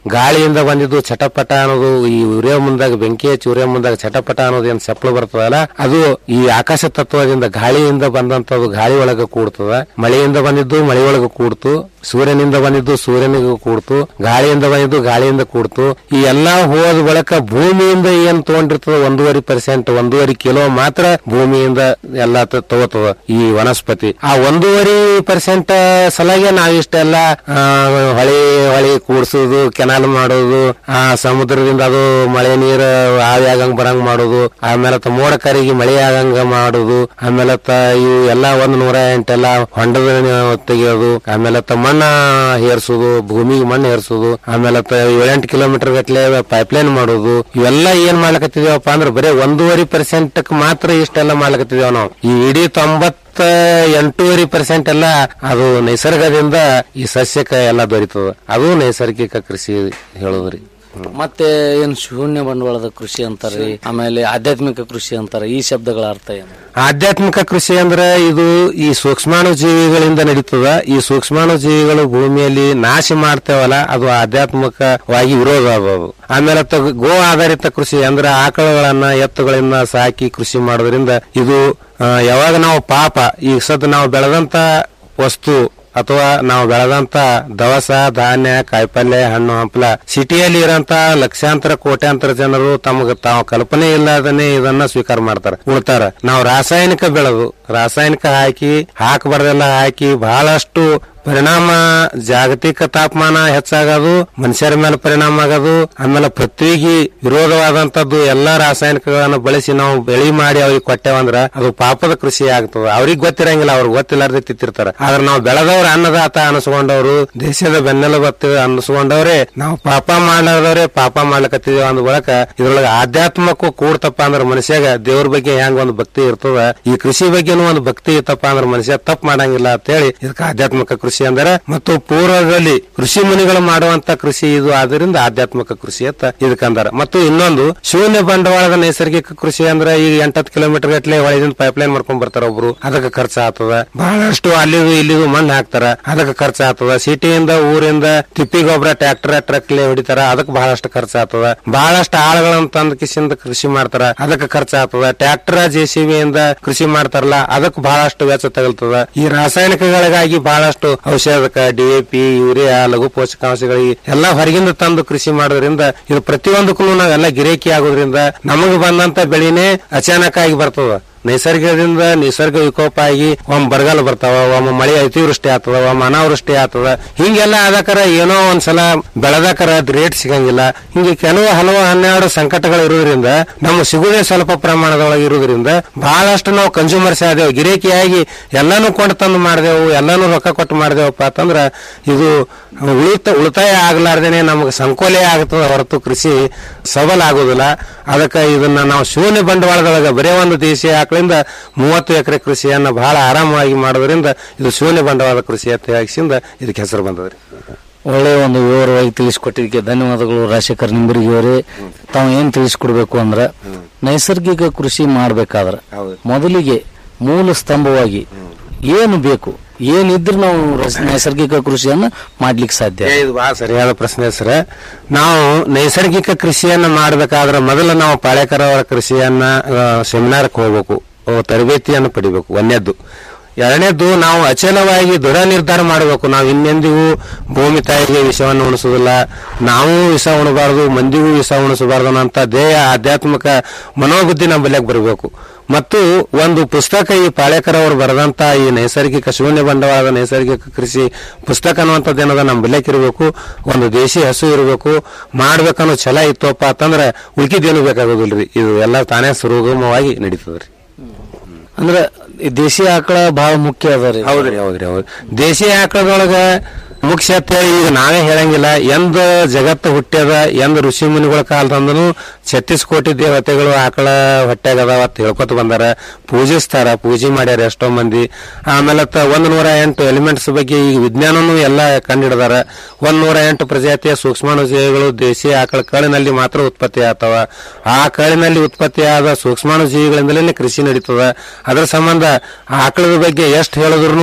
ಗಾಳಿಯಿಂದ ಬಂದಿದ್ದು ಚಟಪಟ ಅನ್ನೋದು ಈ ಉರಿಯೋ ಮುಂದಾಗ ಬೆಂಕಿ ಹಚ್ಚಿ ಉರಿಯೋ ಮುಂದಾಗ ಚಟಪಟ ಅನ್ನೋದು ಏನ್ ಸೆಪ್ಲು ಬರ್ತದಲ್ಲ ಅದು ಈ ಆಕಾಶ ತತ್ವದಿಂದ ಗಾಳಿಯಿಂದ ಬಂದಂತದ್ದು ಗಾಳಿ ಒಳಗೆ ಕೂಡ್ತದ ಮಳೆಯಿಂದ ಬಂದಿದ್ದು ಮಳೆ ಒಳಗೆ ಕೂಡ್ತು ಸೂರ್ಯನಿಂದ ಬಂದಿದ್ದು ಸೂರ್ಯನಿಗೂ ಕೂಡ್ತು ಗಾಳಿಯಿಂದ ಬಂದಿದ್ದು ಗಾಳಿಯಿಂದ ಕೂಡ್ತು ಈ ಎಲ್ಲಾ ಹೋದ ಬಳಿಕ ಭೂಮಿಯಿಂದ ಏನ್ ತಗೊಂಡಿರ್ತದ ಒಂದೂವರೆ ಪರ್ಸೆಂಟ್ ಒಂದೂವರೆ ಕಿಲೋ ಮಾತ್ರ ಭೂಮಿಯಿಂದ ಎಲ್ಲಾ ತ- ತಗೋತದ ಈ ವನಸ್ಪತಿ ಆ ಒಂದೂವರೆ ಪರ್ಸೆಂಟ್ ಸಲಾಗೆ ನಾವ್ ಇಷ್ಟೆಲ್ಲ ಆ, ಹೊಳಿ ಹೊಳಿ ಕೂಡ್ಸೋದು ಕೆನಾಲ್ ಮಾಡೋದು ಆ ಸಮುದ್ರದಿಂದ ಅದು ಮಳೆ ನೀರು ಆವಿ ಆಗಂಗ್ ಬರಂಗ್ ಮಾಡೋದು ಆಮೇಲೆ ತ ಮೋಡ ಕರಿಗೆ ಮಳೆ ಆಗಂಗ ಮಾಡೋದು ಆಮೇಲೆ ತ ಇವು ಎಲ್ಲಾ ಒಂದ್ ನೂರ ಎಂಟೆಲ್ಲ ಹೊಂಡದ ನೀರು ತೆಗಿಯೋದು ಆಮೇಲೆ ತ ಮಣ್ಣ ಹೇರ್ಸೋದು ಭೂಮಿಗೆ ಮಣ್ಣು ಹೇರ್ಸೋದು ಆಮೇಲೆ ತ ಏಳೆಂಟು ಕಿಲೋಮೀಟರ್ ಗಟ್ಲೆ ಪೈಪ್ಲೈನ್ ಮಾಡೋದು ಇವೆಲ್ಲ ಏನ್ ಮಾಡ್ಲಕತ್ತಿದೇವಪ್ಪ ಅಂದ್ರೆ ಬರೀ ಒಂದೂವರೆ ಪರ್ಸೆಂಟ್ ಮಾತ್ರ ಇಷ್ಟೆಲ್ಲ ಮಾಡ್ಲಕತ್ತಿದೇವ್ ನಾವು ಈ ಇಡೀ ತೊಂಬತ್ತ ಎಂಟೂವರೆ ಪರ್ಸೆಂಟ್ ಎಲ್ಲ ಅದು ನಿಸರ್ಗದಿಂದ ಈ ಸಸ್ಯಕ್ಕೆ ಎಲ್ಲ ದೊರೀತದ ಅದು ನೈಸರ್ಗಿಕ ಕೃಷಿ ಹೇಳೋದ್ರಿ ಮತ್ತೆ ಏನ್ ಶೂನ್ಯ ಬಂಡವಾಳದ ಕೃಷಿ ಅಂತಾರ್ರಿ ಆಮೇಲೆ ಆಧ್ಯಾತ್ಮಿಕ ಕೃಷಿ ಅಂತಾರೆ ಈ ಶಬ್ದಗಳ ಅರ್ಥ ಏನು ಆಧ್ಯಾತ್ಮಿಕ ಕೃಷಿ ಅಂದ್ರೆ ಇದು ಈ ಸೂಕ್ಷ್ಮಾಣು ಜೀವಿಗಳಿಂದ ನಡೀತದ ಈ ಸೂಕ್ಷ್ಮಾಣು ಜೀವಿಗಳು ಭೂಮಿಯಲ್ಲಿ ನಾಶ ಮಾಡ್ತೇವಲ್ಲ ಅದು ಆಧ್ಯಾತ್ಮಿಕವಾಗಿ ವಿರೋಧ ಅದು ಆಮೇಲೆ ತ- ಗೋ ಆಧಾರಿತ ಕೃಷಿ ಅಂದ್ರೆ ಆಕಳುಗಳನ್ನ ಎತ್ತುಗಳನ್ನ ಸಾಕಿ ಕೃಷಿ ಮಾಡೋದ್ರಿಂದ ಇದು ಆ, ಯಾವಾಗ ನಾವು ಪಾಪ ಈಗ ಸದ್ ನಾವು ಬೆಳೆದಂತ ವಸ್ತು ಅಥವಾ ನಾವು ಬೆಳೆದಂತ ದವಸ ಧಾನ್ಯ ಕಾಯಿಪಲ್ಯ ಹಣ್ಣು ಹಂಪಲ ಸಿಟಿಯಲ್ಲಿ ಇರೋಂತ ಲಕ್ಷಾಂತರ ಕೋಟ್ಯಾಂತರ ಜನರು ತಮಗೆ ತಾವು ಕಲ್ಪನೆ ಇಲ್ಲದನೆ ಇದನ್ನ ಸ್ವೀಕಾರ ಮಾಡ್ತಾರೆ ಉಳ್ತಾರ ನಾವು ರಾಸಾಯನಿಕ ಬೆಳೆದು ರಾಸಾಯನಿಕ ಹಾಕಿ ಹಾಕಬಾರ್ದೆಲ್ಲ ಹಾಕಿ ಬಹಳಷ್ಟು ಪರಿಣಾಮ ಜಾಗತಿಕ ತಾಪಮಾನ ಹೆಚ್ಚಾಗೋದು ಮನುಷ್ಯರ ಮೇಲೆ ಪರಿಣಾಮ ಆಗೋದು ಆಮೇಲೆ ಪೃಥ್ವಿಗೆ ವಿರೋಧವಾದಂತದ್ದು ಎಲ್ಲಾ ರಾಸಾಯನಿಕಗಳನ್ನು ಬಳಸಿ ನಾವು ಬೆಳಿ ಮಾಡಿ ಅವ್ರಿಗೆ ಕೊಟ್ಟೇವಂದ್ರ ಅದು ಪಾಪದ ಕೃಷಿ ಆಗ್ತದೆ ಅವ್ರಿಗೆ ಗೊತ್ತಿರಂಗಿಲ್ಲ ಅವ್ರಿಗೆ ಗೊತ್ತಿಲ್ಲಾರ್ದೆ ತಿತ್ತಿರ್ತಾರ ಆದ್ರೆ ನಾವು ಬೆಳೆದವ್ರ ಅನ್ನದಾತ ಅನಿಸ್ಕೊಂಡವ್ರು ದೇಶದ ಬೆನ್ನೆಲುಬತ್ತು ಅನಿಸ್ಕೊಂಡವ್ರೆ ನಾವು ಪಾಪ ಮಾಡ್ಲಾರ್ದವ್ರೆ ಪಾಪ ಮಾಡ್ಲಕತ್ತಿದೇವ ಅಂದ ಬಳಕ ಇದ್ರೊಳಗೆ ಆಧ್ಯಾತ್ಮಕ್ಕೂ ಕೂಡ್ತಪ್ಪ ಅಂದ್ರೆ ಮನುಷ್ಯಾಗ ದೇವ್ರ ಬಗ್ಗೆ ಹೆಂಗ್ ಒಂದು ಭಕ್ತಿ ಇರ್ತದ ಈ ಕೃಷಿ ಬಗ್ಗೆನೂ ಒಂದು ಭಕ್ತಿ ಇತ್ತಪ್ಪ ಅಂದ್ರೆ ಮನುಷ್ಯ ತಪ್ಪು ಮಾಡಂಗಿಲ್ಲ ಅಂತ ಹೇಳಿ ಇದಕ್ಕೆ ಆಧ್ಯಾತ್ಮಿಕ ಕೃಷಿ ಅಂದರೆ ಮತ್ತು ಪೂರ್ವದಲ್ಲಿ ಕೃಷಿ ಮುನಿಗಳು ಮಾಡುವಂತ ಕೃಷಿ ಇದು ಆದ್ರಿಂದ ಆಧ್ಯಾತ್ಮಿಕ ಕೃಷಿ ಅಂತ ಇದಕ್ಕಂದಾರ ಮತ್ತು ಇನ್ನೊಂದು ಶೂನ್ಯ ಬಂಡವಾಳದ ನೈಸರ್ಗಿಕ ಕೃಷಿ ಅಂದ್ರೆ ಈಗ ಎಂಟತ್ತು ಕಿಲೋಮೀಟರ್ ಗಟ್ಲೆ ಹೊಳೆದಿಂದ ಪೈಪ್ಲೈನ್ ಮಾಡ್ಕೊಂಡ್ ಬರ್ತಾರ ಒಬ್ರು ಅದಕ್ಕೆ ಖರ್ಚು ಆಗ್ತದ ಬಹಳಷ್ಟು ಅಲ್ಲಿಗೂ ಇಲ್ಲಿಗೂ ಮಣ್ಣು ಹಾಕ್ತಾರ ಅದಕ್ಕೆ ಖರ್ಚು ಆಗ್ತದ ಸಿಟಿಯಿಂದ ಊರಿಂದ ತಿಪ್ಪಿ ಗೊಬ್ಬರ ಟ್ರ್ಯಾಕ್ಟರ್ ಟ್ರಕ್ಲೆ ಹೊಡಿತಾರ ಅದಕ್ಕೆ ಬಹಳಷ್ಟು ಖರ್ಚು ಆಗ್ತದ ಬಹಳಷ್ಟು ಆಳುಗಳನ್ನ ತಂದ ಕಿಸಿಂದ ಕೃಷಿ ಮಾಡ್ತಾರ ಅದಕ್ಕೆ ಖರ್ಚು ಆಗ್ತದ ಟ್ರ್ಯಾಕ್ಟರ್ ಜೆಸಿಬಿಯಿಂದ ಕೃಷಿ ಮಾಡ್ತಾರಲ್ಲ ಅದಕ್ಕೆ ಬಹಳಷ್ಟು ವೆಚ್ಚ ತಗಲ್ತದ ಈ ರಾಸಾಯನಿಕಗಳಿಗಾಗಿ ಬಹಳಷ್ಟು ಔಷಧಕ ಡಿಎಪಿ ಯೂರಿಯಾ ಲಘು ಪೋಷಕಾಂಶಗಳಿಗೆ ಎಲ್ಲಾ ಹೊರಗಿಂದ ತಂದು ಕೃಷಿ ಮಾಡೋದ್ರಿಂದ ಇದು ಪ್ರತಿಯೊಂದಕ್ಕೂ ನಾವೆಲ್ಲ ಗಿರೇಕಿ ಆಗೋದ್ರಿಂದ ನಮಗೆ ಬಂದಂತ ಬೆಳೆನೇ ಅಚಾನಕ್ ಆಗಿ ಬರ್ತದ ನೈಸರ್ಗಿಕದಿಂದ ನಿಸರ್ಗ ವಿಕೋಪ ಆಗಿ ಒಮ್ಮೆ ಬರಗಾಲ ಬರ್ತಾವ ಒಮ್ಮೆ ಮಳೆ ಅತಿವೃಷ್ಟಿ ಆಗ್ತದ ಒಮ್ಮೆ ಅನಾವೃಷ್ಟಿ ಆಗ್ತದ ಹಿಂಗೆಲ್ಲ ಆದಕರ ಏನೋ ಒಂದ್ಸಲ ಬೆಳೆದಕರ ರೇಟ್ ಸಿಗಂಗಿಲ್ಲ ಹಿಂಗೆ ಕೆಲವು ಹಲವು ಹನ್ನೆರಡು ಸಂಕಟಗಳು ಇರೋದ್ರಿಂದ ನಮ್ಮ ಸಿಗುದೇ ಸ್ವಲ್ಪ ಪ್ರಮಾಣದೊಳಗೆ ಇರೋದ್ರಿಂದ ಬಹಳಷ್ಟು ನಾವು ಕನ್ಸ್ಯೂಮರ್ಸ್ ಆದೇವು ಗಿರೇಕಿಯಾಗಿ ಎಲ್ಲಾನು ಕೊಂಡು ತಂದು ಮಾಡಿದೆವು ಎಲ್ಲಾನು ರೊಕ್ಕ ಕೊಟ್ಟು ಮಾಡಿದೆವಪ್ಪ ಅಂತಂದ್ರ ಇದು ಉಳಿತ ಉಳಿತಾಯ ಆಗ್ಲಾರ್ದೇನೆ ನಮಗೆ ಸಂಕೋಲೆ ಆಗ್ತದ ಹೊರತು ಕೃಷಿ ಸಬಲ ಆಗೋದಿಲ್ಲ ಅದಕ್ಕೆ ಇದನ್ನ ನಾವು ಶೂನ್ಯ ಬಂಡವಾಳದೊಳಗೆ ಬರೇ ಒಂದು ದೇಶೀಯ ಆಕಳಿಂದ ಮೂವತ್ತು ಎಕರೆ ಕೃಷಿಯನ್ನ ಬಹಳ ಆರಾಮವಾಗಿ ಮಾಡೋದ್ರಿಂದ ಇದು ಶೂನ್ಯ ಬಂಡವಾಳ ಕೃಷಿ ಅಂತ ಹೇಳಿಸಿಂದ ಇದಕ್ಕೆ ಹೆಸರು ಬಂದದ್ರಿ ಒಳ್ಳೆ ಒಂದು ವಿವರವಾಗಿ ತಿಳಿಸ್ಕೊಟ್ಟಿದ್ದಕ್ಕೆ ಧನ್ಯವಾದಗಳು ರಾಜಶೇಖರ್ ನಿಂಬರಿಗೆ ಅವರೇ ತಾವು ಏನ್ ತಿಳಿಸ್ಕೊಡ್ಬೇಕು ಅಂದ್ರ ನೈಸರ್ಗಿಕ ಕೃಷಿ ಮಾಡ್ಬೇಕಾದ್ರ ಮೊದಲಿಗೆ ಮೂಲ ಸ್ತಂಭವಾಗಿ ಏನು ಬೇಕು ಏನಿದ್ರೆ ನಾವು ರಸ- ನೈಸರ್ಗಿಕ ಕೃಷಿಯನ್ನ ಮಾಡ್ಲಿಕ್ಕೆ ಸಾಧ್ಯ ಇದು ಬಹಳ ಸರಿಯಾದ ಪ್ರಶ್ನೆ ಸರ್ ನಾವು ನೈಸರ್ಗಿಕ ಕೃಷಿಯನ್ನ ಮಾಡಬೇಕಾದ್ರೆ ಮೊದಲು ನಾವು ಪಾಳೇಕರ ಅವರ ಕೃಷಿಯನ್ನ ಸೆಮಿನಾರ್ಕ್ ಹೋಗ್ಬೇಕು ಅಹ್, ತರಬೇತಿಯನ್ನು ಪಡಿಬೇಕು ಒಂದನೇದ್ದು ಎರಡನೇದ್ದು ನಾವು ಅಚಲವಾಗಿ ದೃಢ ನಿರ್ಧಾರ ಮಾಡಬೇಕು ನಾವು ಇನ್ನೆಂದಿಗೂ ಭೂಮಿ ತಾಯಿಗೆ ವಿಷವನ್ನು ಉಣಿಸುವುದಿಲ್ಲ ನಾವು ವಿಷ ಉಣಬಾರದು ಮಂದಿಗೂ ವಿಷ ಉಣಿಸಬಾರದು ಅನ್ನೋಂಥ ದೇಹ ಆಧ್ಯಾತ್ಮಿಕ ಮನೋಬುದ್ಧಿ ನಮ್ಮ ಬಲ್ಯಾಗ ಬರಬೇಕು ಮತ್ತು ಒಂದು ಪುಸ್ತಕ ಈ ಪಾಳೇಕರ್ ಅವರು ಬರೆದಂತ ಈ ನೈಸರ್ಗಿಕ ಶೂನ್ಯ ಬಂಡವಾಳದ ನೈಸರ್ಗಿಕ ಕೃಷಿ ಪುಸ್ತಕ ಅನ್ನುವಂಥದ್ದು ಏನದ ನಮ್ಮ ಬೆಲೆಕ್ ಇರಬೇಕು ಒಂದು ದೇಶಿ ಹಸು ಇರಬೇಕು ಮಾಡ್ಬೇಕನ್ನೋ ಛಲ ಇತ್ತಪ್ಪ ಅಂತಂದ್ರೆ ಉಳ್ಕಿದ್ದೇನು ಬೇಕಾಗೋದಿಲ್ರಿ ಇದು ಎಲ್ಲ ತಾನೇ ಸುಗಮವಾಗಿ ನಡೀತದ್ರಿ ಅಂದ್ರೆ ಈ ದೇಶಿ ಆಕಳ ಬಹಳ ಮುಖ್ಯ ಅದ ರೀ ಹೌದ್ರಿ ಹೌದ್ರಿ ಹೌದು ದೇಶಿ ಆಕಳದೊಳಗ ಮುಖ್ಯ ಅಂತ ಹೇಳಿ ಈಗ ನಾವೇ ಹೇಳಂಗಿಲ್ಲ ಎಂದ ಜಗತ್ತು ಹುಟ್ಟ್ಯದ ಎಂದ ಋಷಿ ಮುನಿಗಳ ಕಾಲದಂದನು ಛತ್ತೀಸ್ ಕೋಟಿ ದೇವತೆಗಳು ಆಕಳ ಹೊಟ್ಟ್ಯಾಗ ಅದಾವ ಅಂತ ಹೇಳ್ಕೊತ ಬಂದಾರ ಪೂಜಿಸ್ತಾರ ಪೂಜೆ ಮಾಡ್ಯಾರ ಎಷ್ಟೋ ಮಂದಿ ಆಮೇಲೆ ತ ಒಂದ್ ನೂರ ಎಂಟು ಎಲಿಮೆಂಟ್ಸ್ ಬಗ್ಗೆ ಈಗ ವಿಜ್ಞಾನನು ಎಲ್ಲ ಕಂಡಿಡ್ದಾರ ಒಂದ್ ನೂರ ಎಂಟು ಪ್ರಜಾತಿಯ ಸೂಕ್ಷ್ಮಾಣುಜೀವಿಗಳು ದೇಶಿ ಆಕಳ ಕಳಿನಲ್ಲಿ ಮಾತ್ರ ಉತ್ಪತ್ತಿ ಆಗ್ತಾವ ಆ ಕಳಿನಲ್ಲಿ ಉತ್ಪತ್ತಿಯಾದ ಸೂಕ್ಷ್ಮಾಣುಜೀವಿಗಳಿಂದಲೇ ಕೃಷಿ ನಡೀತದ ಅದರ ಸಂಬಂಧ ಆಕಳದ ಬಗ್ಗೆ ಎಷ್ಟು ಹೇಳಿದ್ರು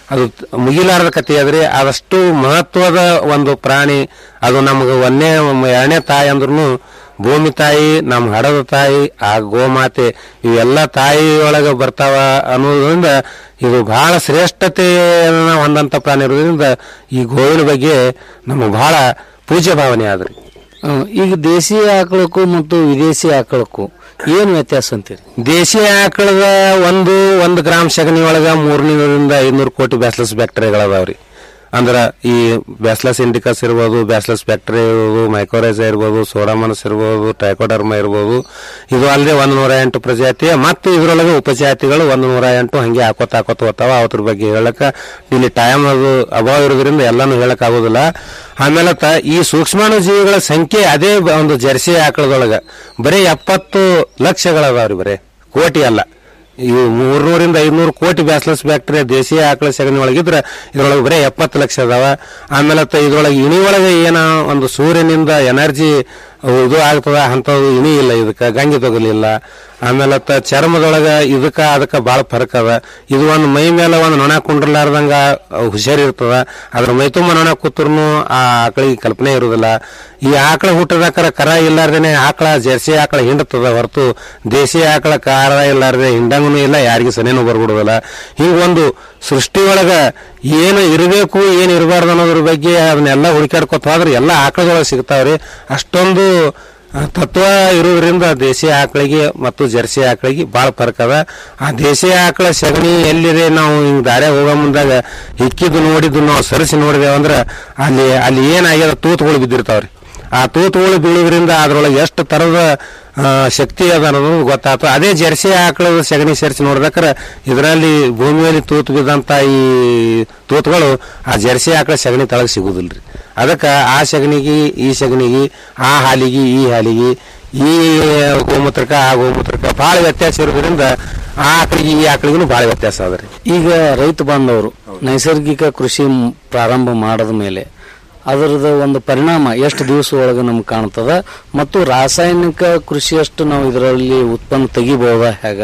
ಅದು ತ- ಮುಗಿಲಾರದ ಕಥೆ ಆದ್ರೆ ಅದಷ್ಟು ಮಹತ್ವದ ಒಂದು ಪ್ರಾಣಿ ಅದು ನಮಗೆ ಒಂದೇ ಎರಡನೇ ತಾಯಿ ಅಂದ್ರೂ ಭೂಮಿ ತಾಯಿ ನಮ್ಮ ಹಡದ ತಾಯಿ ಆ ಗೋಮಾತೆ ಇವೆಲ್ಲ ತಾಯಿ ಒಳಗೆ ಬರ್ತಾವ ಅನ್ನೋದ್ರಿಂದ ಇದು ಬಹಳ ಶ್ರೇಷ್ಠತೆಯನ್ನ ಹೊಂದಂತ ಪ್ರಾಣಿ ಇರೋದ್ರಿಂದ ಈ ಗೋವಿನ ಬಗ್ಗೆ ನಮಗೆ ಬಹಳ ಪೂಜ್ಯ ಭಾವನೆ ಆದ್ರಿ ಹ್ಮ್. ಈಗ ದೇಸಿ ಆಕಳಕ್ಕೂ ಮತ್ತು ವಿದೇಶಿ ಆಕಳಕ್ಕೂ ಏನು ವ್ಯತ್ಯಾಸ ಅಂತೀರಿ ದೇಶಿ ಆಕಳದ ಒಂದು ಒಂದು ಗ್ರಾಮ್ ಸಗಣಿ ಒಳಗ ಮೂರ್ನೂರಿಂದ ಐದ್ನೂರು ಕೋಟಿ ಬ್ಯಾಸ್ಲಸ್ ಬ್ಯಾಕ್ಟೀರಿಯಾಗಳದಾವ್ರಿ ಅಂದ್ರ ಈ ಬ್ಯಾಸ್ಲಸ್ ಇಂಡಿಕಸ್ ಇರ್ಬೋದು ಬ್ಯಾಸ್ಲಸ್ ಬ್ಯಾಕ್ಟೀರಿಯಾ ಇರ್ಬೋದು ಮೈಕೋರೈಸ ಇರ್ಬೋದು ಸೋಡಾಮನಸ್ ಇರ್ಬೋದು ಟೈಕೋಡರ್ಮ ಇರ್ಬೋದು ಇದು ಅಲ್ಲದೆ ಒಂದು ನೂರ ಎಂಟು ಪ್ರಜಾತಿ ಮತ್ತು ಇದರೊಳಗೆ ಉಪಜಾತಿಗಳು ಒಂದು ನೂರ ಎಂಟು ಹಂಗೆ ಹಾಕೋತ ಹಾಕೋತ ಹೋಗ್ತಾವ ಅದ್ರ ಬಗ್ಗೆ ಹೇಳಕ ಇಲ್ಲಿ ಟೈಮ್ ಅದು ಅಭಾವ ಇರೋದ್ರಿಂದ ಎಲ್ಲಾನು ಹೇಳಕ್ ಆಗೋದಿಲ್ಲ ಆಮೇಲೆ ತ- ಈ ಸೂಕ್ಷ್ಮಾಣು ಜೀವಿಗಳ ಸಂಖ್ಯೆ ಅದೇ ಬ- ಒಂದು ಜರ್ಸಿ ಆಕಳದೊಳಗ ಬರೀ ಎಪ್ಪತ್ತು ಲಕ್ಷಗಳದಾವ್ರಿ ಬರೀ ಕೋಟಿ ಅಲ್ಲ ಇವು ಮೂರ್ನೂರಿಂದ ಐದ್ನೂರು ಕೋಟಿ ಬ್ಯಾಸ್ಲಸ್ ಬ್ಯಾಕ್ಟೀರಿಯಾ ದೇಶೀಯ ಆಕಳ ಸಗಣಿ ಒಳಗಿದ್ರೆ ಇದ್ರೊಳಗೆ ಬರೀ ಎಪ್ಪತ್ತು ಲಕ್ಷ ಅದಾವ ಆಮೇಲೆ ತ ಇದ್ರೊಳಗೆ ಇಣಿ ಒಳಗೆ ಏನ ಒಂದು ಸೂರ್ಯನಿಂದ ಎನರ್ಜಿ ಇದು ಆಗ್ತದ ಅಂತದ್ದು ಇಣಿ ಇಲ್ಲ ಇದಕ್ಕೆ ಗಂಗೆ ತಗಲಿಲ್ಲ ಆಮೇಲೆ ತ ಚರ್ಮದೊಳಗ ಇದಕ್ಕ ಅದಕ್ಕ ಬಾಳ ಫರಕ್ ಅದ ಇದು ಒಂದು ಮೈ ಮೇಲೆ ಒಂದು ನೊಣ ಕುಂಡ್ರಲಾರ್ದಂಗ ಹುಷಾರಿರ್ತದ ಅದ್ರ ಮೈ ತುಂಬ ನೊಣ ಕೂತ್ರು ಆ ಆಕಳಿಗೆ ಕಲ್ಪನೆ ಇರುದಿಲ್ಲ ಈ ಆಕಳ ಹುಟ್ಟದಾಕರ ಕರ ಇಲ್ಲಾರ್ದೇನೆ ಆಕಳ ಜರ್ಸಿ ಆಕಳ ಹಿಂಡತದ ಹೊರತು ದೇಸಿ ಆಕಳ ಕಾರ ಇಲ್ಲಾರ್ದೆ ಹಿಂಡಂಗೂ ಇಲ್ಲ ಯಾರಿಗೂ ಸನೇನು ಬರ್ಬಿಡುದಿಲ್ಲ ಹಿಂಗ ಒಂದು ಸೃಷ್ಟಿಯೊಳಗ ಏನು ಇರಬೇಕು ಏನು ಇರಬಾರ್ದು ಅನ್ನೋದ್ರ ಬಗ್ಗೆ ಅದನ್ನೆಲ್ಲ ಹುಡುಕಾಡ್ಕೊತ ಹೋದ್ರೆ ಎಲ್ಲ ಆಕಳದೊಳಗೆ ಸಿಗ್ತಾವ್ರಿ ಅಷ್ಟೊಂದು ಆ, ತತ್ವ ಇರೋದ್ರಿಂದ ದೇಸಿ ಆಕಳಿಗೆ ಮತ್ತು ಜರ್ಸಿ ಆಕಳಿಗೆ ಭಾಳ ಫರ್ಕ್ ಅದ ಆ ದೇಸಿ ಆಕಳ ಸಗಣಿ ಎಲ್ಲಿದೆ ನಾವು ಹಿಂಗ್ ದಾರ್ಯಾಗ ಹೋಗೋ ಮುಂದಾಗ ಹಿಕ್ಕಿದ್ದು ನೋಡಿದ್ದು ನಾವು ಸರಿಸಿ ನೋಡಿದೇವು ಅಂದ್ರೆ ಅಲ್ಲಿ ಅಲ್ಲಿ ಏನಾಗ್ಯದ ತೂತುಗಳು ಬಿದ್ದಿರ್ತಾವ್ರಿ ಆ ತೂತುಗಳು ಬೀಳೋದ್ರಿಂದ ಅದ್ರೊಳಗೆ ಎಷ್ಟು ತರದ ಆ, ಶಕ್ತಿ ಅದ ಅನ್ನೋದು ಗೊತ್ತಾಯ್ತು ಅದೇ ಜರ್ಸಿ ಆಕಳದ ಸಗಣಿ ಸೇರಿಸಿ ನೋಡ್ಬೇಕಾರೆ ಇದರಲ್ಲಿ ಭೂಮಿಯಲ್ಲಿ ತೂತು ಬಿದ್ದಂತ ಈ ತೂತುಗಳು ಆ ಜರ್ಸಿ ಆಕಳ ಸಗಣಿ ತಳಗ ಸಿಗುದಿಲ್ರಿ ಅದಕ್ಕೆ ಆ ಸಗಣಿಗೆ ಈ ಸಗಣಿಗೆ ಆ ಹಾಲಿಗೆ ಈ ಹಾಲಿಗೆ ಈ ಗೋಮೂತ್ರಕ್ಕೆ ಆ ಗೋಮೂತ್ರಕ್ಕೆ ಬಹಳ ವ್ಯತ್ಯಾಸ ಇರೋದ್ರಿಂದ ಆ ಆಕಳಿಗೆ ಈ ಆಕಳಿಗೂ ಬಹಳ ವ್ಯತ್ಯಾಸ ಅದ್ರಿ ಈಗ ರೈತ ಬಾಂಧವರು ನೈಸರ್ಗಿಕ ಕೃಷಿ ಮ್- ಪ್ರಾರಂಭ ಮಾಡದ ಮೇಲೆ ಅದರದ ಒಂದು ಪರಿಣಾಮ ಎಷ್ಟು ದಿವಸ ಒಳಗೆ ನಮ್ಗೆ ಕಾಣ್ತದ ಮತ್ತು ರಾಸಾಯನಿಕ ಕೃಷಿಯಷ್ಟು ನಾವು ಇದರಲ್ಲಿ ಉತ್ಪನ್ನ ತೆಗಿಬಹುದಾ ಹೇಗ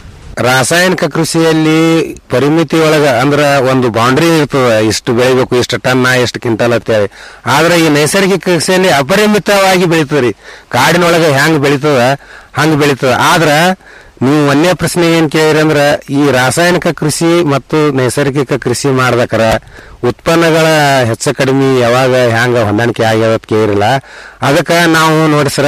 ರಾಸಾಯನಿಕ ಕೃಷಿಯಲ್ಲಿ ಪರಿಮಿತಿ ಒಳಗ ಅಂದ್ರ ಒಂದು ಬೌಂಡ್ರಿ ಇರ್ತದ ಇಷ್ಟು ಬೆಳಿಬೇಕು ಇಷ್ಟು ಟನ್ ಎಷ್ಟು ಕ್ವಿಂಟಲ್ ಅಂತೇಳಿ ಆದ್ರೆ ಈ ನೈಸರ್ಗಿಕ ಕೃಷಿಯಲ್ಲಿ ಅಪರಿಮಿತವಾಗಿ ಬೆಳಿತದ್ರಿ ಕಾಡಿನೊಳಗ ಹೆಂಗ್ ಬೆಳಿತದ ಹಂಗ್ ಬೆಳಿತದ ಆದ್ರ ನೀವು ಒಂದೇ ಪ್ರಶ್ನೆ ಏನ್ ಕೇಳಿರಿ ಅಂದ್ರ ಈ ರಾಸಾಯನಿಕ ಕೃಷಿ ಮತ್ತು ನೈಸರ್ಗಿಕ ಕೃಷಿ ಮಾಡ್ಬೇಕಾರ ಉತ್ಪನ್ನಗಳ ಹೆಚ್ಚು ಕಡಿಮೆ ಯಾವಾಗ ಹ್ಯಾಂಗ ಹೊಂದಾಣಿಕೆ ಆಗ್ಯದ ಅಂತ ಕೇಳಿರಲ್ಲ ಅದಕ್ಕ ನಾವು ನೋಡಿಸ್ರ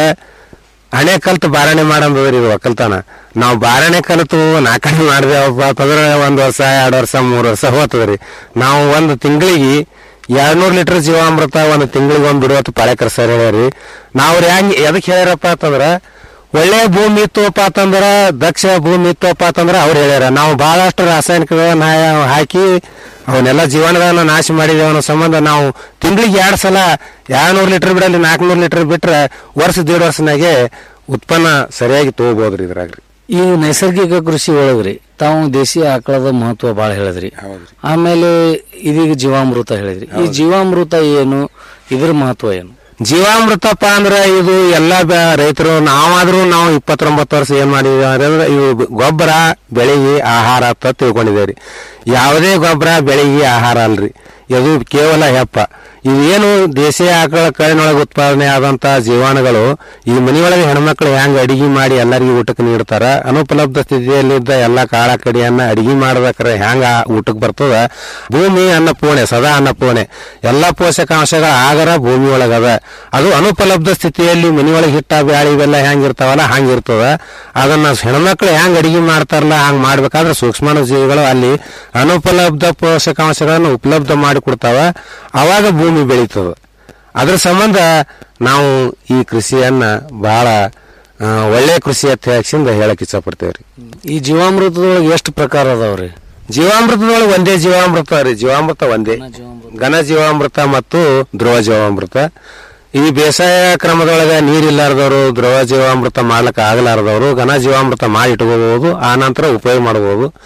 ಹಣೆ ಕಲ್ತು ಬಾರಣೆ ಮಾಡಂದ್ರಿ ಇದು ಒಕ್ಕಲ್ತನ ನಾವು ಬಾರಣೆ ಕಲಿತು ನಾಲ್ಕನೇ ಮಾಡಿದೆವಪ್ಪ ಅಂತಂದ್ರೆ ಒಂದ್ ವರ್ಷ ಎರಡು ವರ್ಷ ಮೂರ್ ವರ್ಷ ಹೋಗ್ತದ್ರಿ ನಾವು ಒಂದು ತಿಂಗಳಿಗೆ ಎರಡ್ನೂರ್ ಲೀಟರ್ ಜೀವಾಮೃತ ಒಂದು ತಿಂಗಳಿಗೆ ಒಂದ್ ಬಿಡುವತ್ತು ಪಾಳೆಕರ್ ಸರ್ ಹೇಳ್ಯಾರಿ ನಾವು ಹೆಂಗ್ ಎದಕ್ ಹೇಳ್ಯಾರಪ್ಪ ಅಂತಂದ್ರ ಒಳ್ಳೆ ಭೂಮಿ ಇತ್ತುವಪ್ಪ ಅಂತಂದ್ರ ದಕ್ಷ ಭೂಮಿ ಇತ್ತುವಪ್ಪ ಅಂತಂದ್ರ ಅವ್ರು ಹೇಳ್ಯಾರ ನಾವು ಬಹಳಷ್ಟು ರಾಸಾಯನಿಕಗಳನ್ನ ಹಾಕಿ ಅವನ್ನೆಲ್ಲ ಜೀವನಗಳನ್ನ ನಾಶ ಮಾಡಿದೇವೆ ಅನ್ನೋ ಸಂಬಂಧ ನಾವು ತಿಂಗಳಿಗೆ ಎರಡು ಸಲ ಎರಡ್ನೂರು ಲೀಟರ್ ಬಿಡಲಿ ನಾಲ್ಕುನೂರು ಲೀಟರ್ ಬಿಟ್ರೆ ವರ್ಷ ದೇಡ್ ವರ್ಷನಾಗೆ ಉತ್ಪನ್ನ ಸರಿಯಾಗಿ ತಗೋಬಹುದ್ರಿ ಇದ್ರಾಗ್ರಿ ಈ ನೈಸರ್ಗಿಕ ಕೃಷಿ ಒಳಗ್ರಿ ತಾವು ದೇಸಿ ಆಕಳದ ಮಹತ್ವ ಬಹಳ ಹೇಳಿದ್ರಿ ಆಮೇಲೆ ಇದೀಗ ಜೀವಾಮೃತ ಹೇಳಿದ್ರಿ ಈ ಜೀವಾಮೃತ ಏನು ಇದ್ರ ಮಹತ್ವ ಏನು ಜೀವಾಮೃತಪ್ಪ ಅಂದ್ರೆ ಇದು ಎಲ್ಲಾ ಬ- ರೈತರು ನಾವಾದ್ರೂ ನಾವು ಇಪ್ಪತ್ತೊಂಬತ್ತು ವರ್ಷ ಏನ್ ಮಾಡಿದೀವಿ ಅಂದ್ರೆ ಇವು ಗೊಬ್ಬರ ಬೆಳೆಗೆ ಆಹಾರ ಅಂತ ತಿಳ್ಕೊಂಡಿದ್ದೇವ್ರಿ ಯಾವುದೇ ಗೊಬ್ಬರ ಬೆಳೆಗೆ ಆಹಾರ ಅಲ್ರಿ ಇದು ಕೇವಲ ಹೆಪ್ಪ ಇವೇನು ದೇಶೀಯ ಆಕಳ ಕಳಿನೊಳಗೆ ಉತ್ಪಾದನೆ ಆದಂತ ಜೀವಾಣುಗಳು ಈ ಮನೆಯೊಳಗೆ ಹೆಣ್ಮಕ್ಳು ಹೆಂಗ್ ಅಡಿಗೆ ಮಾಡಿ ಎಲ್ಲರಿಗೂ ಊಟಕ್ಕೆ ನೀಡ್ತಾರ ಅನುಪಲಬ್ಧ ಸ್ಥಿತಿಯಲ್ಲಿದ್ದ ಎಲ್ಲಾ ಕಾಳ ಕಡಿಯನ್ನ ಅಡಿಗೆ ಮಾಡ್ಬೇಕಾರೆ ಹೆಂಗ ಊಟಕ್ಕೆ ಬರ್ತದ ಭೂಮಿ ಅನ್ನಪೂರ್ಣೆ ಸದಾ ಅನ್ನಪೂರ್ಣೆ ಎಲ್ಲಾ ಪೋಷಕಾಂಶಗಳ ಆಗರ ಭೂಮಿ ಒಳಗದ ಅದು ಅನುಪಲಬ್ಧ ಸ್ಥಿತಿಯಲ್ಲಿ ಮನೆಯೊಳಗೆ ಹಿಟ್ಟ ಬ್ಯಾಳಿ ಇವೆಲ್ಲ ಹೆಂಗಿರ್ತಾವಲ್ಲ ಹಂಗಿರ್ತದ ಅದನ್ನ ಹೆಣ್ಮಕ್ಳು ಹೆಂಗ್ ಅಡಿಗೆ ಮಾಡ್ತಾರಲ್ಲ ಹಂಗ್ ಮಾಡ್ಬೇಕಾದ್ರೆ ಸೂಕ್ಷ್ಮಾಣು ಜೀವಿಗಳು ಅಲ್ಲಿ ಅನುಪಲಬ್ಧ ಪೋಷಕಾಂಶಗಳನ್ನು ಉಪಲಬ್ಧ ಮಾಡಿ ಕೊಡ್ತಾವ ಅವಾಗ ಭೂಮಿ ಬೆಳೀತದ ಅದ್ರ ಸಂಬಂಧ ನಾವು ಈ ಕೃಷಿಯನ್ನ ಬಹಳ ಆ, ಒಳ್ಳೆ ಕೃಷಿ ಅಂತ ಹೇಳಕ್ಸಿಂದ ಹೇಳಕ್ ಇಷ್ಟಪಡ್ತೇವ್ರಿ ಈ ಜೀವಾಮೃತದೊಳಗೆ ಎಷ್ಟು ಪ್ರಕಾರ ಅದಾವ್ರಿ ಜೀವಾಮೃತದೊಳಗೆ ಒಂದೇ ಜೀವಾಮೃತ ರೀ ಜೀವಾಮೃತ ಒಂದೇ ಘನ ಜೀವಾಮೃತ ಮತ್ತು ಧ್ರುವ ಜೀವಾಮೃತ ಈ ಬೇಸಾಯ ಕ್ರಮದೊಳಗ ನೀರಿಲ್ಲಾರ್ದವರು ಧ್ರುವ ಜೀವಾಮೃತ ಮಾಡ್ಲಿಕ್ಕೆ ಆಗಲಾರ್ದವರು ಘನ ಜೀವಾಮೃತ ಮಾಡಿ ಇಟ್ಕೋಬಹುದು ಆ ನಂತರ ಉಪಯೋಗ ಮಾಡಬಹುದು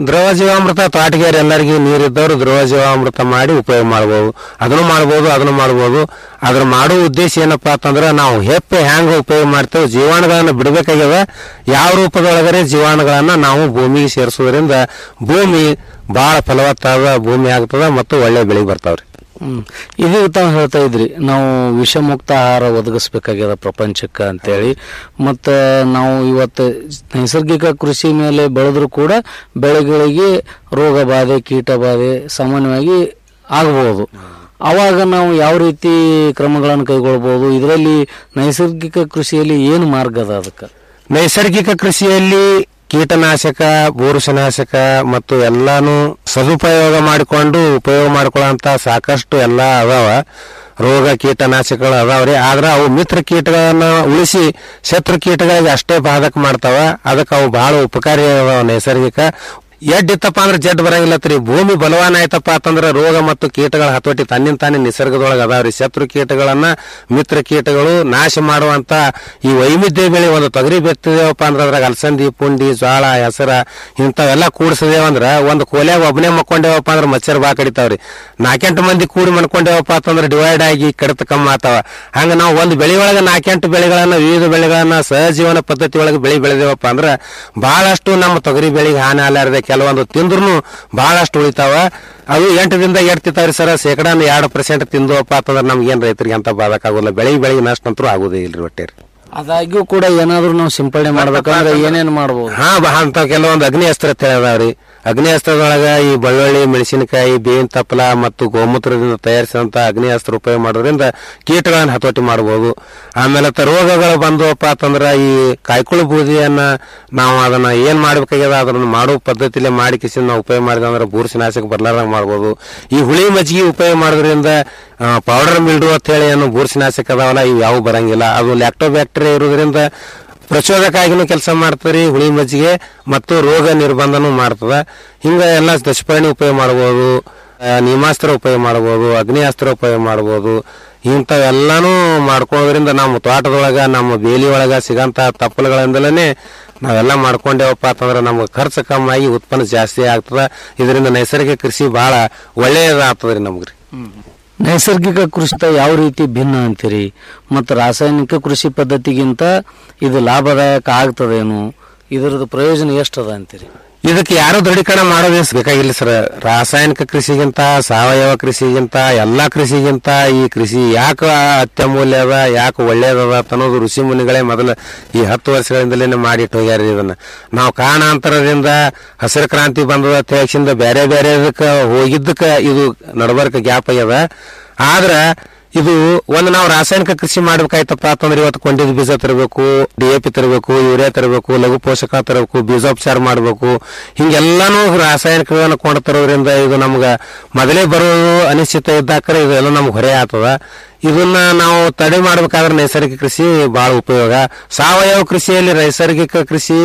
ದ್ರವ ಜೀವಾಮೃತ ತೋಟಗಾರಿ ಎಲ್ಲರಿಗೂ ನೀರಿದ್ದವರು ದ್ರವ ಜೀವಾಮೃತ ಮಾಡಿ ಉಪಯೋಗ ಮಾಡ್ಬೋದು ಅದನ್ನು ಮಾಡ್ಬೋದು ಅದನ್ನು ಮಾಡ್ಬೋದು ಅದ್ರ ಮಾಡೋ ಉದ್ದೇಶ ಏನಪ್ಪಾ ಅಂತಂದ್ರೆ ನಾವು ಹೆಪ್ಪೆ ಹ್ಯಾಂಗ ಉಪಯೋಗ ಮಾಡ್ತೇವೆ ಜೀವಾಣುಗಳನ್ನ ಬಿಡಬೇಕಾಗ್ಯದ ಯಾವ ರೂಪದೊಳಗರೆ ಜೀವಾಣುಗಳನ್ನ ನಾವು ಭೂಮಿಗೆ ಸೇರಿಸೋದ್ರಿಂದ ಭೂಮಿ ಬಹಳ ಫಲವತ್ತಾದ ಭೂಮಿ ಆಗ್ತದ ಮತ್ತು ಒಳ್ಳೆ ಬೆಳೆ ಬರ್ತಾವ್ರಿ ಹ್ಮ್. ಇದು ತಾವು ಹೇಳ್ತಾ ಇದ್ರಿ ನಾವು ವಿಷಮುಕ್ತ ಆಹಾರ ಒದಗಿಸ್ಬೇಕಾಗ್ಯದ ಪ್ರಪಂಚಕ್ಕೆ ಅಂತೇಳಿ ಮತ್ತ ನಾವು ಇವತ್ತು ನೈಸರ್ಗಿಕ ಕೃಷಿ ಮೇಲೆ ಬೆಳೆದ್ರು ಕೂಡ ಬೆಳೆಗಳಿಗೆ ರೋಗ ಬಾಧೆ ಕೀಟ ಬಾಧೆ ಸಾಮಾನ್ಯವಾಗಿ ಆಗಬಹುದು ಅವಾಗ ನಾವು ಯಾವ ರೀತಿ ಕ್ರಮಗಳನ್ನು ಕೈಗೊಳ್ಬಹುದು ಇದರಲ್ಲಿ ನೈಸರ್ಗಿಕ ಕೃಷಿಯಲ್ಲಿ ಏನು ಮಾರ್ಗ ಅದ ಅದಕ್ಕೆ ನೈಸರ್ಗಿಕ ಕೃಷಿಯಲ್ಲಿ ಕೀಟನಾಶಕ ಬೂರುಷನಾಶಕ ಮತ್ತು ಎಲ್ಲಾನು ಸದುಪಯೋಗ ಮಾಡಿಕೊಂಡು ಉಪಯೋಗ ಮಾಡ್ಕೊಳ್ಳೋಂತ ಸಾಕಷ್ಟು ಎಲ್ಲ ಅದಾವ ರೋಗ ಕೀಟನಾಶಕಗಳು ಅದಾವ್ರಿ ಆದ್ರೆ ಅವು ಮಿತ್ರ ಕೀಟಗಳನ್ನ ಉಳಿಸಿ ಶತ್ರು ಕೀಟಗಳಿಗೆ ಅಷ್ಟೇ ಬಾಧಕ ಮಾಡ್ತಾವ ಅದಕ್ಕೆ ಅವು ಬಹಳ ಉಪಕಾರಿ ಅದಾವ ನೈಸರ್ಗಿಕ ಎಡ್ ಇತ್ತಪ್ಪ ಅಂದ್ರೆ ಜಡ್ ಬರಂಗಿಲ್ಲತ್ರಿ ಭೂಮಿ ಬಲವಾನ ಆಯ್ತಪ್ಪ ಅಂತಂದ್ರೆ ರೋಗ ಮತ್ತು ಕೀಟಗಳ ಹತೋಟಿ ತನ್ನಿಂದ ತಾನೇ ನಿಸರ್ಗದೊಳಗೆ ಅದಾವ್ರಿ ಶತ್ರು ಕೀಟಗಳನ್ನ ಮಿತ್ರ ಕೀಟಗಳು ನಾಶ ಮಾಡುವಂತ ಈ ವೈವಿಧ್ಯ ಬೆಳೆ ಒಂದು ತೊಗರಿ ಬೆತ್ತಿದೇವಪ್ಪ ಅಂದ್ರೆ ಅದ್ರಾಗ ಅಲಸಂದಿ ಪುಂಡಿ ಜೋಳ ಹೆಸರ ಇಂಥವೆಲ್ಲ ಕೂಡಿಸಿದೇವಂದ್ರ ಒಂದು ಕೋಲ್ಯಾಗ ಒಬ್ಬನೇ ಮಕ್ಕೊಂಡೇವಪ್ಪ ಅಂದ್ರೆ ಮಚ್ಚರ್ ಬಾ ಕಡಿತಾವ್ರಿ ನಾಲ್ಕೆಂಟು ಮಂದಿ ಕೂಡಿ ಮನ್ಕೊಂಡೇವಪ್ಪ ಅಂತಂದ್ರೆ ಡಿವೈಡ್ ಆಗಿ ಕಡಿತ ಕಮ್ಮಿ ಆತಾವ ಹಂಗ ನಾವು ಒಂದು ಬೆಳೆ ಒಳಗೆ ನಾಲ್ಕೆಂಟು ಬೆಳೆಗಳನ್ನ ವಿವಿಧ ಬೆಳೆಗಳನ್ನ ಸಹಜೀವನ ಪದ್ಧತಿ ಒಳಗೆ ಬೆಳೆ ಬೆಳೆದೇವಪ್ಪ ಅಂದ್ರೆ ಬಹಳಷ್ಟು ನಮ್ಮ ತೊಗರಿ ಬೆಳೆಗೆ ಹಾನಿ ಆಲಾರದೆ ಕೆಲವೊಂದು ತಿಂದ್ರು ಬಹಳಷ್ಟು ಉಳಿತಾವ ಅದು ಎಂಟರಿಂದ ಎರಡು ತಿಂತಾವ್ರಿ ಸರ್ ಶೇಕಡಾನ ಎರಡು ಪರ್ಸೆಂಟ್ ತಿಂದವಪ್ಪ ಅಂತಂದ್ರೆ ನಮ್ಗೆ ಏನ್ ರೈತರಿಗೆ ಅಂತ ಬಾಧಕ ಆಗೋಲ್ಲ ಬೆಳಿಗ್ಗೆ ಬೆಳಿಗ್ಗೆ ನಷ್ಟ ಅಂತೂ ಆಗೋದೇ ಇಲ್ರಿ ಒಟ್ಟೆ ಅದಾಗ್ಯೂ ಕೂಡ ಏನಾದ್ರೂ ನಾವು ಸಿಂಪಡಣೆ ಮಾಡ್ಬೇಕಂದ್ರೆ ಏನೇನು ಮಾಡ್ಬೋದು ಹಾ ಬ- ಅಂತ ಕೆಲವೊಂದು ಅಗ್ನಿ ಅಸ್ತ್ರ ಅಂತ ಅದಾವ್ರಿ ಅಗ್ನಿ ಅಸ್ತ್ರದೊಳಗ ಈ ಬೆಳ್ಳುಳ್ಳಿ ಮೆಣಸಿನಕಾಯಿ ಬೇವಿನ ತಪ್ಪಲ ಮತ್ತು ಗೋಮೂತ್ರದಿಂದ ತಯಾರಿಸಿದಂತ ಅಗ್ನಿ ಅಸ್ತ್ರ ಉಪಯೋಗ ಮಾಡೋದ್ರಿಂದ ಕೀಟಗಳನ್ನ ಹತೋಟಿ ಮಾಡಬಹುದು ಆಮೇಲೆ ತ ರೋಗಗಳು ಬಂದವಪ್ಪ ಅಂತಂದ್ರ ಈ ಕಾಯ್ಕುಳು ಬೂದಿಯನ್ನ ನಾವು ಅದನ್ನ ಏನ್ ಮಾಡ್ಬೇಕಾಗ್ಯದ ಅದನ್ನ ಮಾಡೋ ಪದ್ಧತಿಲೇ ಮಾಡಿ ಕಿಸಿಂದ ನಾವು ಉಪಯೋಗ ಮಾಡಿದ ಅಂದ್ರೆ ಬೂರ್ಸಿನಾಶಕ ಬರ್ಲಾರ್ದಂಗ ಮಾಡ್ಬೋದು ಈ ಹುಳಿ ಮಜ್ಜಿಗೆ ಉಪಯೋಗ ಮಾಡೋದ್ರಿಂದ ಪೌಡರ್ ಮಿಲ್ಡು ಅಂತ ಹೇಳಿ ಏನು ಬೂರ್ಸಿನಾಶಕ ಅದಾವಲ್ಲ ಇವು ಯಾವ ಬರಂಗಿಲ್ಲ ಅದು ಲ್ಯಾಕ್ಟೋಬ್ಯಾಕ್ಟೀರಿಯಾ ಇರೋದ್ರಿಂದ ಪ್ರಚೋದಕಾಗಿನೂ ಕೆಲಸ ಮಾಡ್ತದ್ರಿ ಹುಳಿ ಮಜ್ಜಿಗೆ ಮತ್ತು ರೋಗ ನಿರ್ಬಂಧನೂ ಮಾಡ್ತದ ಹಿಂಗ ಎಲ್ಲ ದಶಪರ್ಣಿ ಉಪಯೋಗ ಮಾಡಬಹುದು ನಿಯಮಾಸ್ತ್ರ ಉಪಯೋಗ ಮಾಡಬಹುದು ಅಗ್ನಿಯಾಸ್ತ್ರ ಉಪಯೋಗ ಮಾಡಬಹುದು ಇಂಥವೆಲ್ಲಾನು ಮಾಡ್ಕೊಳ್ಳೋದ್ರಿಂದ ನಮ್ಮ ತೋಟದೊಳಗ ನಮ್ಮ ಬೇಲಿ ಒಳಗ ಸಿಗಂತ ತಪ್ಪಲುಗಳಿಂದಲೇ ನಾವೆಲ್ಲ ಮಾಡ್ಕೊಂಡೇವಪ್ಪ ಅಂತಂದ್ರೆ ನಮ್ಗೆ ಖರ್ಚು ಕಮ್ಮಿ ಆಗಿ ಉತ್ಪನ್ನ ಜಾಸ್ತಿ ಆಗ್ತದ ಇದರಿಂದ ನೈಸರ್ಗಿಕ ಕೃಷಿ ಬಹಳ ಒಳ್ಳೆಯದಾಗ್ತದ್ರಿ ನಮ್ಗ್ರಿ ನೈಸರ್ಗಿಕ ಕೃಷಿ ಯಾವ ರೀತಿ ಭಿನ್ನ ಅಂತೀರಿ ಮತ್ತು ರಾಸಾಯನಿಕ ಕೃಷಿ ಪದ್ಧತಿಗಿಂತ ಇದು ಲಾಭದಾಯಕ ಆಗ್ತದೇನು ಇದರದ್ದು ಪ್ರಯೋಜನ ಎಷ್ಟದ ಅಂತೀರಿ ಇದಕ್ಕೆ ಯಾರು ದೃಢೀಕರಣ ಮಾಡೋದೇ ಬೇಕಾಗಿಲ್ಲ ಸರ್ ರಾಸಾಯನಿಕ ಕೃಷಿಗಿಂತ ಸಾವಯವ ಕೃಷಿಗಿಂತ ಎಲ್ಲಾ ಕೃಷಿಗಿಂತ ಈ ಕೃಷಿ ಯಾಕೆ ಅತ್ಯಮೂಲ್ಯ ಅದ ಯಾಕೆ ಒಳ್ಳೇದದ ಅಂತ ಅನ್ನೋದು ಋಷಿ ಮುನಿಗಳೇ ಮೊದಲು ಈ ಹತ್ತು ವರ್ಷಗಳಿಂದಲೇ ಮಾಡಿಟ್ಟು ಹೋಗ್ಯಾರ ಇದನ್ನ ನಾವು ಕಾರಣಾಂತರದಿಂದ ಹಸಿರು ಕ್ರಾಂತಿ ಬಂದದ ತೇಕ್ಷಿಂದ ಬೇರೆ ಬೇರೆ ಹೋಗಿದ್ದಕ್ಕ ಇದು ನಡಬರ್ಕ ಗ್ಯಾಪ್ ಆಗ್ಯದ ಆದ್ರ ಇದು ಒಂದು ನಾವು ರಾಸಾಯನಿಕ ಕೃಷಿ ಮಾಡ್ಬೇಕಾಯ್ತಪ್ಪ ಅಂತಂದ್ರೆ ಇವತ್ತು ಕೊಂಡಿದ ಬೀಜ ತರಬೇಕು ಡಿ ಎ ಪಿ ತರಬೇಕು ಯೂರಿಯಾ ತರಬೇಕು ಲಘು ಪೋಷಕ ತರಬೇಕು ಬೀಜೋಪಚಾರ ಮಾಡಬೇಕು ಹಿಂಗೆಲ್ಲಾನು ರಾಸಾಯನಿಕಗಳನ್ನು ಕೊಂಡು ತರೋದ್ರಿಂದ ಇದು ನಮ್ಗ ಮೊದಲೇ ಬರೋದು ಅನಿಶ್ಚಿತ ಇದ್ದಾಕರೆ ಇದೆಲ್ಲ ನಮ್ಗೆ ಹೊರೆ ಆಗ್ತದ ಇದನ್ನ ನಾವು ತಡೆ ಮಾಡ್ಬೇಕಾದ್ರೆ ನೈಸರ್ಗಿಕ ಕೃಷಿ ಬಹಳ ಉಪಯೋಗ ಸಾವಯವ ಕೃಷಿಯಲ್ಲಿ ನೈಸರ್ಗಿಕ ಕೃಷಿ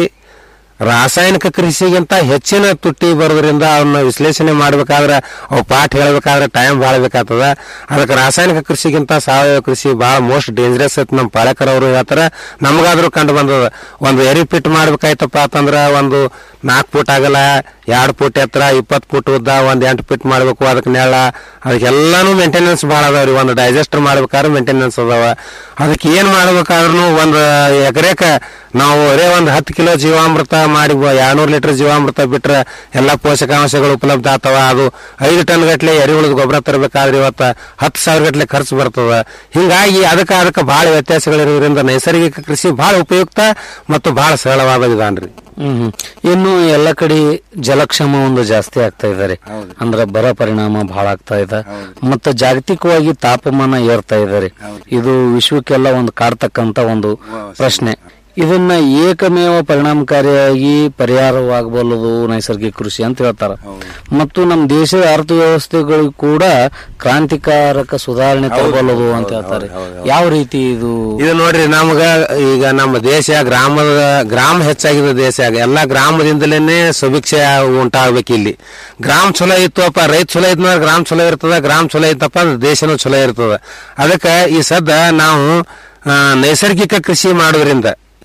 ರಾಸಾಯನಿಕ ಕೃಷಿಗಿಂತ ಹೆಚ್ಚಿನ ತುಟ್ಟಿ ಬರೋದ್ರಿಂದ ಅವನ್ನ ವಿಶ್ಲೇಷಣೆ ಮಾಡ್ಬೇಕಾದ್ರೆ ಅವು ಪಾಠ ಹೇಳ್ಬೇಕಾದ್ರೆ ಟೈಮ್ ಭಾಳ ಬೇಕಾಗ್ತದ ಅದಕ್ಕೆ ರಾಸಾಯನಿಕ ಕೃಷಿಗಿಂತ ಸಾವಯವ ಕೃಷಿ ಬಹಳ ಮೋಸ್ಟ್ ಡೇಂಜರಸ್ ಐತಿ ನಮ್ಮ ಪಾಲಕರು ಅವರು ಹೇಳ್ತಾರ ನಮಗಾದ್ರೂ ಕಂಡು ಬಂದದ ಒಂದು ಎರಿ ಪಿಟ್ ಮಾಡ್ಬೇಕಾಯ್ತಪ್ಪ ಅಂತಂದ್ರ ಒಂದು ನಾಲ್ಕು ಫುಟ್ ಆಗಲ್ಲ ಎರಡು ಫುಟ್ ಎತ್ತರ ಇಪ್ಪತ್ತು ಫುಟ್ ಉದ್ದ ಒಂದ್ ಎಂಟು ಫಿಟ್ ಮಾಡ್ಬೇಕು ಅದಕ್ಕೆ ನೆಳ ಅದಕ್ಕೆಲ್ಲಾನು ಮೇಂಟೆನೆನ್ಸ್ ಭಾಳ ಅದಾವ್ರಿ ಒಂದು ಡೈಜೆಸ್ಟರ್ ಮಾಡ್ಬೇಕಾದ್ರೆ ಮೇಂಟೆನೆನ್ಸ್ ಅದಾವ ಅದಕ್ಕೆ ಏನ್ ಮಾಡ್ಬೇಕಾದ್ರೂ ಒಂದು ಎಕರೆಕ ನಾವು ಒರೇ ಒಂದು ಹತ್ತು ಕಿಲೋ ಜೀವಾಮೃತ ಮಾಡಿ ಎರಡ್ನೂರು ಲೀಟರ್ ಜೀವಾಮೃತ ಬಿಟ್ರೆ ಎಲ್ಲಾ ಪೋಷಕಾಂಶಗಳು ಉಪಲಬ್ಧ ಆಗ್ತಾವ ಅದು ಐದು ಟನ್ ಗಟ್ಲೆ ಎರೆಹುಳದ ಗೊಬ್ಬರ ತರಬೇಕಾದ್ರೆ ಇವತ್ತ ಹತ್ತು ಸಾವಿರ ಗಟ್ಲೆ ಖರ್ಚು ಬರ್ತದ ಹಿಂಗಾಗಿ ಅದಕ್ಕೆ ಅದಕ್ಕೆ ಬಹಳ ವ್ಯತ್ಯಾಸಗಳಿರೋದ್ರಿಂದ ನೈಸರ್ಗಿಕ ಕೃಷಿ ಬಹಳ ಉಪಯುಕ್ತ ಮತ್ತು ಬಹಳ ಸರಳವಾದ ವಿಧಾನ ರೀ ಹ್ಮ್ ಹ್ಮ್. ಇನ್ನು ಎಲ್ಲ ಕಡೆ ಜಲಕ್ಷಮ ಒಂದು ಜಾಸ್ತಿ ಆಗ್ತಾ ಇದ್ದಾರೆ ಅಂದ್ರೆ ಬರ ಪರಿಣಾಮ ಬಹಳ ಆಗ್ತಾ ಇದೆ ಮತ್ತೆ ಜಾಗತಿಕವಾಗಿ ತಾಪಮಾನ ಏರ್ತಾ ಇದ್ದಾರೆ ಇದು ವಿಶ್ವಕ್ಕೆಲ್ಲ ಒಂದು ಕಾಡ್ತಕ್ಕಂತ ಒಂದು ಪ್ರಶ್ನೆ ಇದನ್ನ ಏಕಮೇವ ಪರಿಣಾಮಕಾರಿಯಾಗಿ ಪರಿಹಾರವಾಗಬಲ್ಲದು ನೈಸರ್ಗಿಕ ಕೃಷಿ ಅಂತ ಹೇಳ್ತಾರ ಮತ್ತು ನಮ್ಮ ದೇಶದ ಅರ್ಥವ್ಯವಸ್ಥೆಗಳು ಕೂಡ ಕ್ರಾಂತಿಕಾರಕ ಸುಧಾರಣೆ ತರಬಲ್ಲದು ಅಂತ ಹೇಳ್ತಾರೆ ಯಾವ ರೀತಿ ಇದು ಇದು ನೋಡ್ರಿ ನಮ್ಗ ಈಗ ನಮ್ಮ ದೇಶ ಗ್ರಾಮದ ಗ್ರಾಮ ಹೆಚ್ಚಾಗಿದೆ ದೇಶ ಎಲ್ಲಾ ಗ್ರಾಮದಿಂದಲೇನೆ ಸುಭಿಕ್ಷೆ ಉಂಟಾಗ್ಬೇಕು ಇಲ್ಲಿ ಗ್ರಾಮ ಚಲೋ ಇತ್ತಪ್ಪ ರೈತ ಚಲೋ ಇದ್ಮೇಲೆ ಗ್ರಾಮ ಚಲೋ ಇರ್ತದ ಗ್ರಾಮ ಚಲೋ ಇತ್ತಪ್ಪ ಅಂದ್ರೆ ದೇಶನೂ ಚಲೋ ಇರ್ತದ ಅದಕ್ಕೆ ಈ ಸದ್ದ ನಾವು ಆ, ನೈಸರ್ಗಿಕ ಕೃಷಿ ಮಾಡೋದ್ರಿಂದ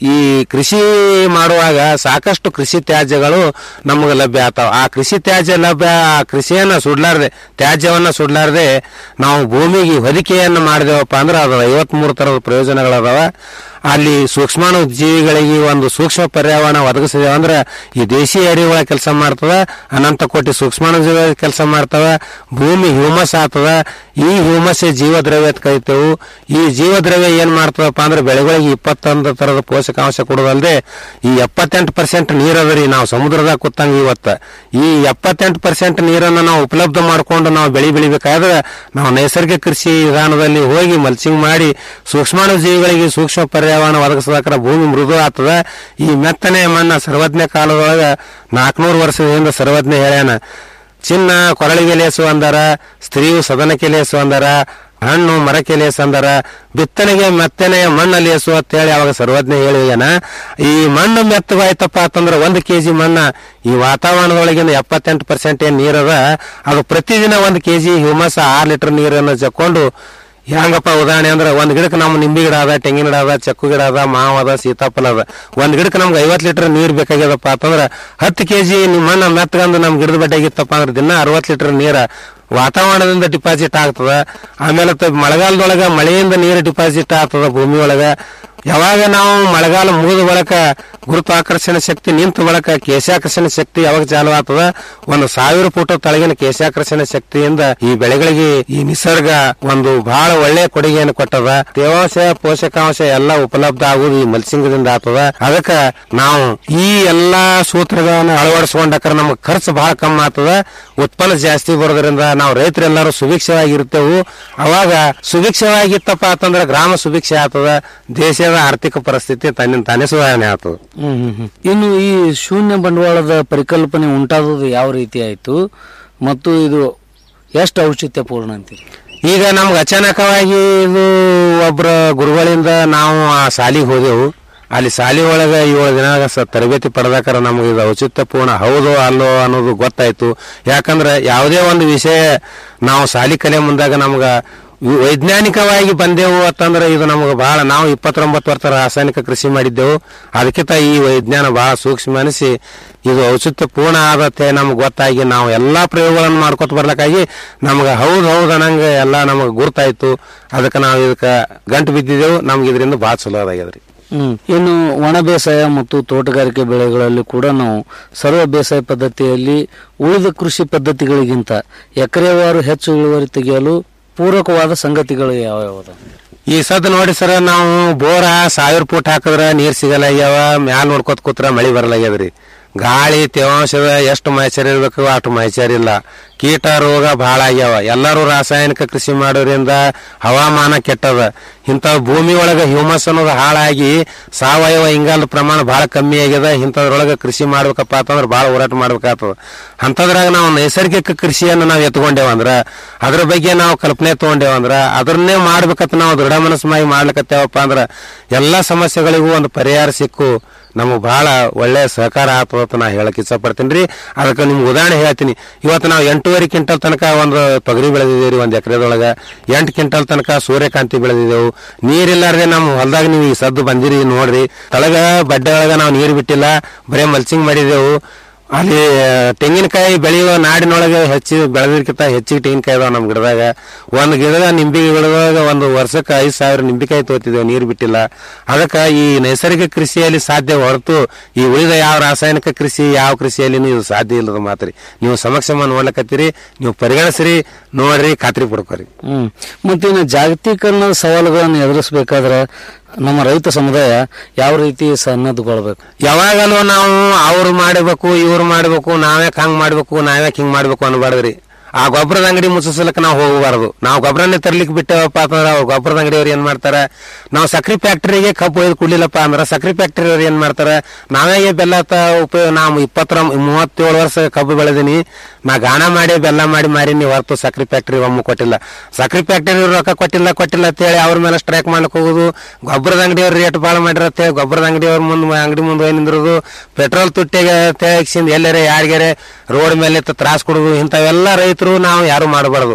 ಈ ಕೃಷಿ ಮಾಡುವಾಗ ಸಾಕಷ್ಟು ಕೃಷಿ ತ್ಯಾಜ್ಯಗಳು ನಮಗೆ ಲಭ್ಯ ಆಗ್ತಾವ ಆ ಕೃಷಿ ತ್ಯಾಜ್ಯ ಲಭ್ಯ ಆ ಕೃಷಿಯನ್ನ ಸುಡ್ಲಾರ್ದೆ ತ್ಯಾಜ್ಯವನ್ನ ಸುಡ್ಲಾರ್ದೆ ನಾವು ಭೂಮಿಗೆ ಹೊದಿಕೆಯನ್ನು ಮಾಡಿದೆವಪ್ಪ ಅಂದ್ರೆ ಅದು ಐವತ್ಮೂರು ತರದ ಪ್ರಯೋಜನಗಳದಾವ ಅಲ್ಲಿ ಸೂಕ್ಷ್ಮಾಣು ಜೀವಿಗಳಿಗೆ ಒಂದು ಸೂಕ್ಷ್ಮ ಪರ್ಯಾವರಣ ಒದಗಿಸಿದೆ ಅಂದ್ರೆ ಈ ದೇಶಿ ಅರಿವುಗಳ ಕೆಲಸ ಮಾಡ್ತದ ಅನಂತ ಕೋಟಿ ಸೂಕ್ಷ್ಮಾಣು ಜೀವಿಗಳ ಕೆಲಸ ಮಾಡ್ತವ ಭೂಮಿ ಹ್ಯೂಮಸ್ ಆಗ್ತದ ಈ ಹ್ಯೂಮಸ್ ಜೀವದ್ರವ್ಯ ಅಂತ ಕರಿತೇವು ಈ ಜೀವದ್ರವ್ಯ ಏನ್ ಮಾಡ್ತದಪ್ಪ ಅಂದ್ರೆ ಬೆಳೆಗಳಿಗೆ ಇಪ್ಪತ್ತೊಂದು ತರದ ಪೋಷಕಾಂಶ ಕೊಡೋದಲ್ದೆ ಈ ಎಪ್ಪತ್ತೆಂಟು ಪರ್ಸೆಂಟ್ ನೀರದರಿ ನಾವು ಸಮುದ್ರದಾಗ ಕೂತಂಗ ಇವತ್ತ ಈ ಎಪ್ಪತ್ತೆಂಟು ಪರ್ಸೆಂಟ್ ನೀರನ್ನು ನಾವು ಉಪಲಬ್ಧ ಮಾಡಿಕೊಂಡು ನಾವು ಬೆಳೆ ಬೆಳಿಬೇಕಾದ್ರೆ ನಾವು ನೈಸರ್ಗಿಕ ಕೃಷಿ ವಿಧಾನದಲ್ಲಿ ಹೋಗಿ ಮಲ್ಚಿಂಗ್ ಮಾಡಿ ಸೂಕ್ಷ್ಮಾಣು ಜೀವಿಗಳಿಗೆ ಸೂಕ್ಷ್ಮ ಪರ್ಯಾವರಣ ಒದಗಿಸಬೇಕಾರ ಭೂಮಿ ಮೃದು ಆಗ್ತದ ಈ ಮೆತ್ತನೆ ಮಣ್ಣ ಸರ್ವಜ್ಞ ಕಾಲದೊಳಗ ನಾಲ್ಕನೂರು ವರ್ಷದ ಹಿಂದೆ ಸರ್ವಜ್ಞ ಹೇಳ್ಯಾನ ಚಿನ್ನ ಕೊರಳಿಗೆ ಲೇಸು ಅಂದರ ಸ್ತ್ರೀಯು ಸದನಕ್ಕೆ ಲೇಸು ಅಂದರ ಹಣ್ಣು ಮರಕ್ಕೆ ಲೇಸು ಅಂದರ ಬಿತ್ತನೆಗೆ ಮೆತ್ತನೆಯ ಮಣ್ಣ ಲೇಸು ಅಂತೇಳಿ ಅವಾಗ ಸರ್ವಜ್ಞ ಹೇಳಿಯಾನ ಈ ಮಣ್ಣು ಮೆತ್ತಗಾಯ್ತಪ್ಪ ಅಂತಂದ್ರೆ ಒಂದು ಕೆಜಿ ಮಣ್ಣ ಈ ವಾತಾವರಣದೊಳಗಿನ ಎಪ್ಪತ್ತೆಂಟು ಪರ್ಸೆಂಟ್ ಏನ್ ನೀರದ ಅದು ಪ್ರತಿದಿನ ಒಂದು ಕೆಜಿ ಹ್ಯೂಮಸ್ ಆರು ಲೀಟರ್ ನೀರನ್ನು ಜಕ್ಕೊಂಡು ಹೆಂಗಪ್ಪ ಉದಾಹರಣೆ ಅಂದ್ರೆ ಒಂದ್ ಗಿಡಕ್ಕೆ ನಮ್ಮ ನಿಂಬೆ ಗಿಡ ಅದ ತೆಂಗಿನ ಗಿಡ ಅದ ಚಕ್ಕು ಗಿಡ ಅದ ಮಾವ ಅದ ಸೀತಾಫಲ ಅದ ಒಂದ್ ಗಿಡಕ್ಕೆ ನಮ್ಗೆ ಐವತ್ ಲೀಟರ್ ನೀರ್ ಬೇಕಾಗ್ಯದಪ್ಪ ಅಂತಂದ್ರ ಹತ್ತು ಕೆಜಿ ಮಣ್ಣ ಮೆತ್ತಗಂದು ನಮ್ ಗಿಡದ ಬಡ್ಡೆಗಿತ್ತಪ್ಪ ಅಂದ್ರೆ ದಿನ ಅರವತ್ ಲೀಟರ್ ನೀರ ವಾತಾವರಣದಿಂದ ಡಿಪಾಸಿಟ್ ಆಗ್ತದ ಆಮೇಲೆ ತ- ಮಳೆಗಾಲದೊಳಗ ಮಳೆಯಿಂದ ನೀರು ಡಿಪಾಸಿಟ್ ಆಗ್ತದ ಭೂಮಿ ಒಳಗ ಯಾವಾಗ ನಾವು ಮಳೆಗಾಲ ಮುಗಿದ ಬಳಕ ಗುರುತ್ವಾಕರ್ಷಣ ಶಕ್ತಿ ನಿಂತ ಬಳಕ ಕೇಶಾಕರ್ಷಣ ಶಕ್ತಿ ಯಾವಾಗ ಚಾಲು ಆಗ್ತದ ಒಂದು ಸಾವಿರ ಫುಟ್ ತಳಗಿನ ಕೇಶಾಕರ್ಷಣ ಶಕ್ತಿಯಿಂದ ಈ ಬೆಳೆಗಳಿಗೆ ಈ ನಿಸರ್ಗ ಒಂದು ಬಹಳ ಒಳ್ಳೆಯ ಕೊಡುಗೆಯನ್ನು ಕೊಟ್ಟದ ತೇವಾಂಶ ಪೋಷಕಾಂಶ ಎಲ್ಲ ಉಪಲಬ್ಧ ಆಗುವುದು ಈ ಮಲ್ಸಿಂಗದಿಂದ ಆಗ್ತದ ಅದಕ್ಕ ನಾವು ಈ ಎಲ್ಲಾ ಸೂತ್ರಗಳನ್ನ ಅಳವಡಿಸ್ಕೊಂಡಕ್ರ ನಮ್ಗೆ ಖರ್ಚು ಬಹಳ ಕಮ್ಮಿ ಆಗ್ತದ ಉತ್ಪನ್ನ ಜಾಸ್ತಿ ಬರೋದ್ರಿಂದ ನಾವು ರೈತರೆಲ್ಲರೂ ಸುಭಿಕ್ಷವಾಗಿರ್ತೇವು ಅವಾಗ ಸುಭಿಕ್ಷವಾಗಿತ್ತಪ್ಪ ಅಂತಂದ್ರೆ ಗ್ರಾಮ ಸುಭಿಕ್ಷೆ ಆಗ್ತದ ದೇಶದ ಆರ್ಥಿಕ ಪರಿಸ್ಥಿತಿ ತನ್ನಿಂದ ತಾನೇ ಸುಧಾರಣೆ ಆಗ್ತದ ಹ್ಮ್ ಹ್ಮ್ ಹ್ಮ್. ಇನ್ನು ಈ ಶೂನ್ಯ ಬಂಡವಾಳದ ಪರಿಕಲ್ಪನೆ ಉಂಟಾದದ್ದು ಯಾವ ರೀತಿ ಆಯ್ತು ಮತ್ತು ಇದು ಎಷ್ಟು ಔಚಿತ್ಯಪೂರ್ಣ ಅಂತೀರಿ ಈಗ ನಮ್ಗೆ ಅಚಾನಕವಾಗಿ ಇದು ಒಬ್ರ ಗುರುಗಳಿಂದ ನಾವು ಆ ಶಾಲಿಗೆ ಹೋದೆವು ಅಲ್ಲಿ ಶಾಲಿ ಒಳಗೆ ಏಳು ದಿನ ಸ ತರಬೇತಿ ಪಡೆದಾಕರ ನಮಗೆ ಇದು ಔಚಿತ್ಯಪೂರ್ಣ ಹೌದೋ ಅಲ್ಲೋ ಅನ್ನೋದು ಗೊತ್ತಾಯ್ತು ಯಾಕಂದ್ರೆ ಯಾವುದೇ ಒಂದು ವಿಷಯ ನಾವು ಶಾಲಿ ಕಲೆ ಮುಂದಾಗ ನಮ್ಗ ವಿ- ವೈಜ್ಞಾನಿಕವಾಗಿ ಬಂದೆವು ಅಂತಂದ್ರೆ ಇದು ನಮಗೆ ಬಹಳ ನಾವು ಇಪ್ಪತ್ತೊಂಬತ್ತು ವರ್ಷ ರಾಸಾಯನಿಕ ಕೃಷಿ ಮಾಡಿದ್ದೆವು ಅದಕ್ಕಿಂತ ಈ ವಿಜ್ಞಾನ ಬಹಳ ಸೂಕ್ಷ್ಮ ಅನಿಸಿ ಇದು ಔಚಿತ್ಯಪೂರ್ಣ ಆದತ್ತೆ ನಮ್ಗೆ ಗೊತ್ತಾಗಿ ನಾವು ಎಲ್ಲಾ ಪ್ರಯೋಗಗಳನ್ನು ಮಾಡ್ಕೊತ ಬರ್ಲಕ್ಕಾಗಿ ನಮ್ಗೆ ಹೌದು ಹೌದು ಅನ್ನಂಗೆ ಎಲ್ಲ ನಮಗೆ ಗುರ್ತಾಯ್ತು ಅದಕ್ಕೆ ನಾವು ಇದಕ್ಕೆ ಗಂಟು ಬಿದ್ದಿದ್ದೆವು ನಮ್ಗೆ ಇದರಿಂದ ಬಹಳ ಚಲೋ ಅದಾಗ್ಯದ್ರಿ ಹ್ಮ್ ಇನ್ನು ಒಣ ಬೇಸಾಯ ಮತ್ತು ತೋಟಗಾರಿಕೆ ಬೆಳೆಗಳಲ್ಲಿ ಕೂಡ ನಾವು ಸರ್ವ ಬೇಸಾಯ ಪದ್ಧತಿಯಲ್ಲಿ ಉಳಿದ ಕೃಷಿ ಪದ್ಧತಿಗಳಿಗಿಂತ ಎಕರೆವಾರು ಹೆಚ್ಚು ಇಳುವರಿ ತೆಗೆಯಲು ಪೂರಕವಾದ ಸಂಗತಿಗಳು ಯಾವ್ಯಾವ ಈ ಸದ್ ನೋಡಿ ಸರ ನಾವು ಬೋರ ಸಾವಿರ ಫೂಟ್ ಹಾಕಿದ್ರ ನೀರ್ ಸಿಗಲ್ಲ ಆಗ್ಯಾವ ಮ್ಯಾಲ್ ನೋಡ್ಕೊತ ಕೂತ್ರ ಮಳಿ ಬರಲಾಗ್ಯದ್ರಿ ಗಾಳಿ ತೇವಾಂಶದ ಎಷ್ಟು ಮೈಚರ್ ಇರ್ಬೇಕು ಅಷ್ಟು ಮೈಚರ್ ಇಲ್ಲ ಕೀಟ ರೋಗ ಬಹಳ ಆಗ್ಯಾವ ಎಲ್ಲರೂ ರಾಸಾಯನಿಕ ಕೃಷಿ ಮಾಡೋದ್ರಿಂದ ಹವಾಮಾನ ಕೆಟ್ಟದ ಇಂಥ ಭೂಮಿ ಒಳಗ ಹ್ಯೂಮಸ್ ಅನ್ನೋದು ಹಾಳಾಗಿ ಸಾವಯವ ಇಂಗಾಲದ ಪ್ರಮಾಣ ಬಹಳ ಕಮ್ಮಿ ಆಗ್ಯದ ಇಂಥದ್ರೊಳಗ ಕೃಷಿ ಮಾಡ್ಬೇಕಪ್ಪ ಅಂತಂದ್ರೆ ಬಹಳ ಹೋರಾಟ ಮಾಡ್ಬೇಕಾಗ್ತದ ಅಂತದ್ರಾಗ ನಾವು ನೈಸರ್ಗಿಕ ಕೃಷಿಯನ್ನು ನಾವು ಎತ್ಕೊಂಡೇವಂದ್ರ ಅದ್ರ ಬಗ್ಗೆ ನಾವು ಕಲ್ಪನೆ ತಗೊಂಡೇವಂದ್ರ ಅದನ್ನೇ ಮಾಡ್ಬೇಕಂತ ನಾವು ದೃಢ ಮನಸ್ಸಾಗಿ ಮಾಡ್ಲಿಕತ್ತೇವಪ್ಪ ಅಂದ್ರ ಎಲ್ಲಾ ಸಮಸ್ಯೆಗಳಿಗೂ ಒಂದು ಪರಿಹಾರ ಸಿಕ್ಕು ನಮಗೆ ಬಹಳ ಒಳ್ಳೆ ಸಹಕಾರ ಆಗ್ತದ ಅಂತ ನಾ ಹೇಳಕ್ ಇಷ್ಟಪಡ್ತೀನಿ ರೀ ಅದಕ್ಕೆ ನಿಮ್ಗೆ ಉದಾಹರಣೆ ಹೇಳ್ತೀನಿ ಇವತ್ತು ನಾವು ಎಂಟೂವರೆ ಕ್ವಿಂಟಲ್ ತನಕ ಒಂದು ತೊಗರಿ ಬೆಳೆದಿದ್ದೀವಿ ಒಂದು ಎಕರೆದೊಳಗ ಎಂಟು ಕ್ವಿಂಟಲ್ ತನಕ ಸೂರ್ಯಕಾಂತಿ ಬೆಳೆದಿದ್ದೆವು ನೀರಿಲ್ಲಾರ್ದೆ ನಮ್ಮ ಹೊಲದಾಗ ನೀವು ಈ ಸದ್ದು ಬಂದಿರಿ ನೋಡ್ರಿ ತಳಗ ಬಡ್ಡೆ ಒಳಗ ನಾವು ನೀರು ಬಿಟ್ಟಿಲ್ಲ ಬರೇ ಮಲ್ಚಿಂಗ್ ಮಾಡಿದೆವು ಅಲ್ಲಿ ತೆಂಗಿನಕಾಯಿ ಬೆಳೆಯುವ ನಾಡಿನೊಳಗೆ ಹೆಚ್ಚು ಬೆಳೆದಿರ್ಕಿಂತ ಹೆಚ್ಚಿಗೆ ತೆಂಗಿನಕಾಯಿ ಇದಾವ ನಮ್ಮ ಗಿಡದಾಗ ಒಂದು ಗಿಡದ ನಿಂಬೆ ಗಿಡದಾಗ ಒಂದು ವರ್ಷಕ್ಕೆ ಐದು ಸಾವಿರ ನಿಂಬೆಕಾಯಿ ತೋತಿದ್ದೇವೆ ನೀರು ಬಿಟ್ಟಿಲ್ಲ ಅದಕ್ಕೆ ಈ ನೈಸರ್ಗಿಕ ಕೃಷಿಯಲ್ಲಿ ಸಾಧ್ಯ ಹೊರತು ಈ ಉಳಿದ ಯಾವ ರಾಸಾಯನಿಕ ಕೃಷಿ ಯಾವ ಕೃಷಿಯಲ್ಲಿ ಇದು ಸಾಧ್ಯ ಇಲ್ಲದ ಮಾತ್ರಿ ನೀವು ಸಮಕ್ಷಮ ನೋಡ್ಲಕತ್ತೀರಿ ನೀವು ಪರಿಗಣಿಸ್ರಿ ನೋಡ್ರಿ ಖಾತ್ರಿ ಪಡ್ಕೋರಿ ಹ್ಮ್ ಮತ್ತಿನ್ನು ಜಾಗತೀಕರಣದ ಸವಾಲುಗಳನ್ನು ಎದುರಿಸಬೇಕಾದ್ರೆ ನಮ್ಮ ರೈತ ಸಮುದಾಯ ಯಾವ ರೀತಿ ಸನ್ನದ್ಕೊಳ್ಬೇಕು ಯಾವಾಗಲೂ ನಾವು ಅವ್ರು ಮಾಡಬೇಕು ಇವ್ರು ಮಾಡಬೇಕು ನಾವ್ಯಾಕೆ ಹಂಗ್ ಮಾಡ್ಬೇಕು ನಾವ್ಯಾಕೆ ಹಿಂಗ್ ಮಾಡ್ಬೇಕು ಅನ್ಬಾರ್ದ್ರಿ ಆ ಗೊಬ್ಬರದ ಅಂಗಡಿ ಮುಚ್ಚಿಸ್ಲಕ್ ನಾವು ಹೋಗಬಾರ್ದು ನಾವು ಗೊಬ್ಬರನೇ ತರ್ಲಿಕ್ಕೆ ಬಿಟ್ಟೇವಪ್ಪ ಅಂತಂದ್ರೆ ಅವ್ರು ಗೊಬ್ಬರದ ಅಂಗಡಿಯವ್ರು ಏನ್ ಮಾಡ್ತಾರ ನಾವು ಸಕ್ರಿ ಫ್ಯಾಕ್ಟರಿಗೆ ಕಬ್ಬು ಒಯ್ದು ಕುಡ್ಲಿಲ್ಲಪ್ಪ ಅಂದ್ರೆ ಸಕ್ರಿ ಫ್ಯಾಕ್ಟರಿಯವ್ರು ಏನ್ ಮಾಡ್ತಾರ ನಾವೇ ಬೆಲ್ಲ ತ ಉಪಯೋಗ ನಾವು ಇಪ್ಪತ್ತರ ಮೂವತ್ತೇಳು ವರ್ಷ ಕಬ್ಬು ಬೆಳೆದೀನಿ ನಾ ಗಾಣ ಮಾಡಿ ಬೆಲ್ಲ ಮಾಡಿ ಮಾರಿನಿ ಹೊರತು ಸಕ್ರಿ ಫ್ಯಾಕ್ಟರಿ ಒಮ್ಮೆ ಕೊಟ್ಟಿಲ್ಲ ಸಕ್ರಿ ಫ್ಯಾಕ್ಟರಿ ರೊಕ್ಕ ಕೊಟ್ಟಿಲ್ಲ ಕೊಟ್ಟಿಲ್ಲ ಅಂತೇಳಿ ಅವ್ರ ಮೇಲೆ ಸ್ಟ್ರೈಕ್ ಮಾಡ್ಲಿಕ್ಕೆ ಹೋಗುದು ಗೊಬ್ಬರದ ಅಂಗಡಿಯವ್ರು ರೇಟ್ ಭಾಳ ಮಾಡಿರ ಅಂತೇಳಿ ಗೊಬ್ಬರದ ಅಂಗಡಿಯವ್ರ ಮುಂದೆ ಅಂಗಡಿ ಮುಂದೆ ಹೋಗಿ ನಿಂದ್ರದು ಪೆಟ್ರೋಲ್ ತುಟ್ಟಿಗೆ ತೇಗಿಸಿಂದ ಎಲ್ಲರೇ ಯಾರಿಗಾರೆ ರೋಡ್ ಮೇಲೆ ತ್ರಾಸ ಕೊಡುದು ಇಂಥವೆಲ್ಲ ರೈತರು ನಾವು ಯಾರು ಮಾಡಬಾರ್ದು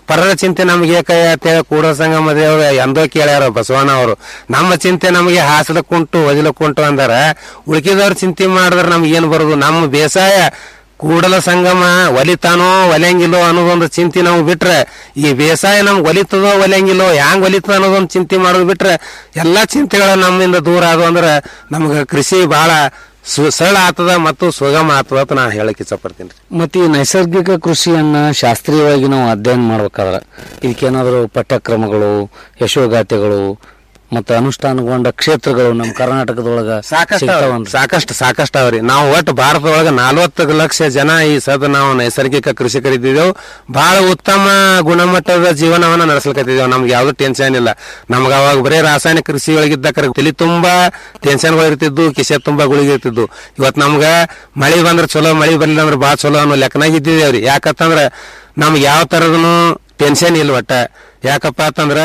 ಪರರ ಚಿಂತೆ ನಮ್ಗೆ ಏಕಯ್ಯ ಅಂತೇಳಿ ಕೂಡ ಸಂಗಮ ದೇವರು ಎಂದೋ ಕೇಳ್ಯಾರ ಬಸವಣ್ಣ ಅವರು ನಮ್ಮ ಚಿಂತೆ ನಮಗೆ ಹಾಸಲಕ್ಕುಂಟು ಒದಿಲಕ್ಕುಂಟು ಅಂದಾರ ಉಳ್ಕಿದವ್ರ ಚಿಂತೆ ಮಾಡಿದ್ರೆ ನಮ್ಗೆ ಏನ್ ಬರೋದು ನಮ್ಮ ಬೇಸಾಯ ಕೂಡಲ ಸಂಗಮ ಒಲಿತಾನೋ ಒಲೆಂಗಿಲ್ಲೋ ಅನ್ನೋದೊಂದು ಚಿಂತೆ ನಾವು ಬಿಟ್ರೆ ಈ ಬೇಸಾಯ ನಮ್ಗೆ ಒಲಿತದೋ ಒಲೆಂಗಿಲ್ಲೋ ಹ್ಯಾಂಗ್ ಒಲಿತದ ಅನ್ನೋದೊಂದು ಚಿಂತೆ ಮಾಡೋದು ಬಿಟ್ರೆ ಎಲ್ಲಾ ಚಿಂತೆಗಳ ನಮ್ಮಿಂದ ದೂರ ಆದವು ಅಂದ್ರೆ ನಮ್ಗೆ ಕೃಷಿ ಬಹಳ ಸು- ಸರಳ ಆಗ್ತದ ಮತ್ತು ಸುಗಮ ಆಗ್ತದ ಅಂತ ನಾನು ಹೇಳಕ್ ಇಷ್ಟಪಡ್ತೀನಿ ಮತ್ತೆ ಈ ನೈಸರ್ಗಿಕ ಕೃಷಿಯನ್ನ ಶಾಸ್ತ್ರೀಯವಾಗಿ ನಾವು ಅಧ್ಯಯನ ಮಾಡ್ಬೇಕಾದ್ರೆ ಇದಕ್ಕೇನಾದರೂ ಪಠ್ಯಕ್ರಮಗಳು ಯಶೋಗಾಥೆಗಳು ಮತ್ತೆ ಅನುಷ್ಠಾನಗೊಂಡ ಕ್ಷೇತ್ರಗಳು ನಮ್ಮ ಕರ್ನಾಟಕದೊಳಗ ಸಾಕಷ್ಟು ಸಿಗ್ತಾವನ್ರಿ. ಸಾಕಷ್ಟು ಸಾಕಷ್ಟು ಅವ್ರಿ ನಾವು ಒಟ್ಟು ಭಾರತದೊಳಗ ನಲ್ವತ್ತು ಲಕ್ಷ ಜನ ಈ ಸದ ನಾವು ನೈಸರ್ಗಿಕ ಕೃಷಿಕರಿದ್ದೇವೆ ಬಹಳ ಉತ್ತಮ ಗುಣಮಟ್ಟದ ಜೀವನವನ್ನ ನಡೆಸಲ್ಕತ್ತಿದ್ದೇವೆ ನಮ್ಗೆ ಯಾವ್ದು ಟೆನ್ಷನ್ ಇಲ್ಲ ನಮ್ಗೆ ಅವಾಗ ಬರೀ ರಾಸಾಯನಿಕ ಕೃಷಿ ಒಳಗಿದ್ದ ಕರೆ ತಲೆ ತುಂಬಾ ಟೆನ್ಷನ್ಗಳು ಇರ್ತಿದ್ದು ಕಿಸೆ ತುಂಬಾ ಗುಳಿಗೆ ಇರ್ತಿದ್ದು ಇವತ್ತು ನಮ್ಗ ಮಳಿ ಬಂದ್ರೆ ಚಲೋ ಮಳಿ ಬರ್ಲಿಲ್ಲ ಅಂದ್ರೆ ಬಾ ಚಲೋ ಅನ್ನೋ ಲೆಕ್ಕನಾಗ ಇದ್ದಿದ್ದೇವ್ರಿ ಯಾಕಂತಂದ್ರ ನಮ್ಗೆ ಯಾವ ತರದನು ಟೆನ್ಷನ್ ಇಲ್ಲ ಒಟ್ಟ ಯಾಕಪ್ಪ ಅಂತಂದ್ರ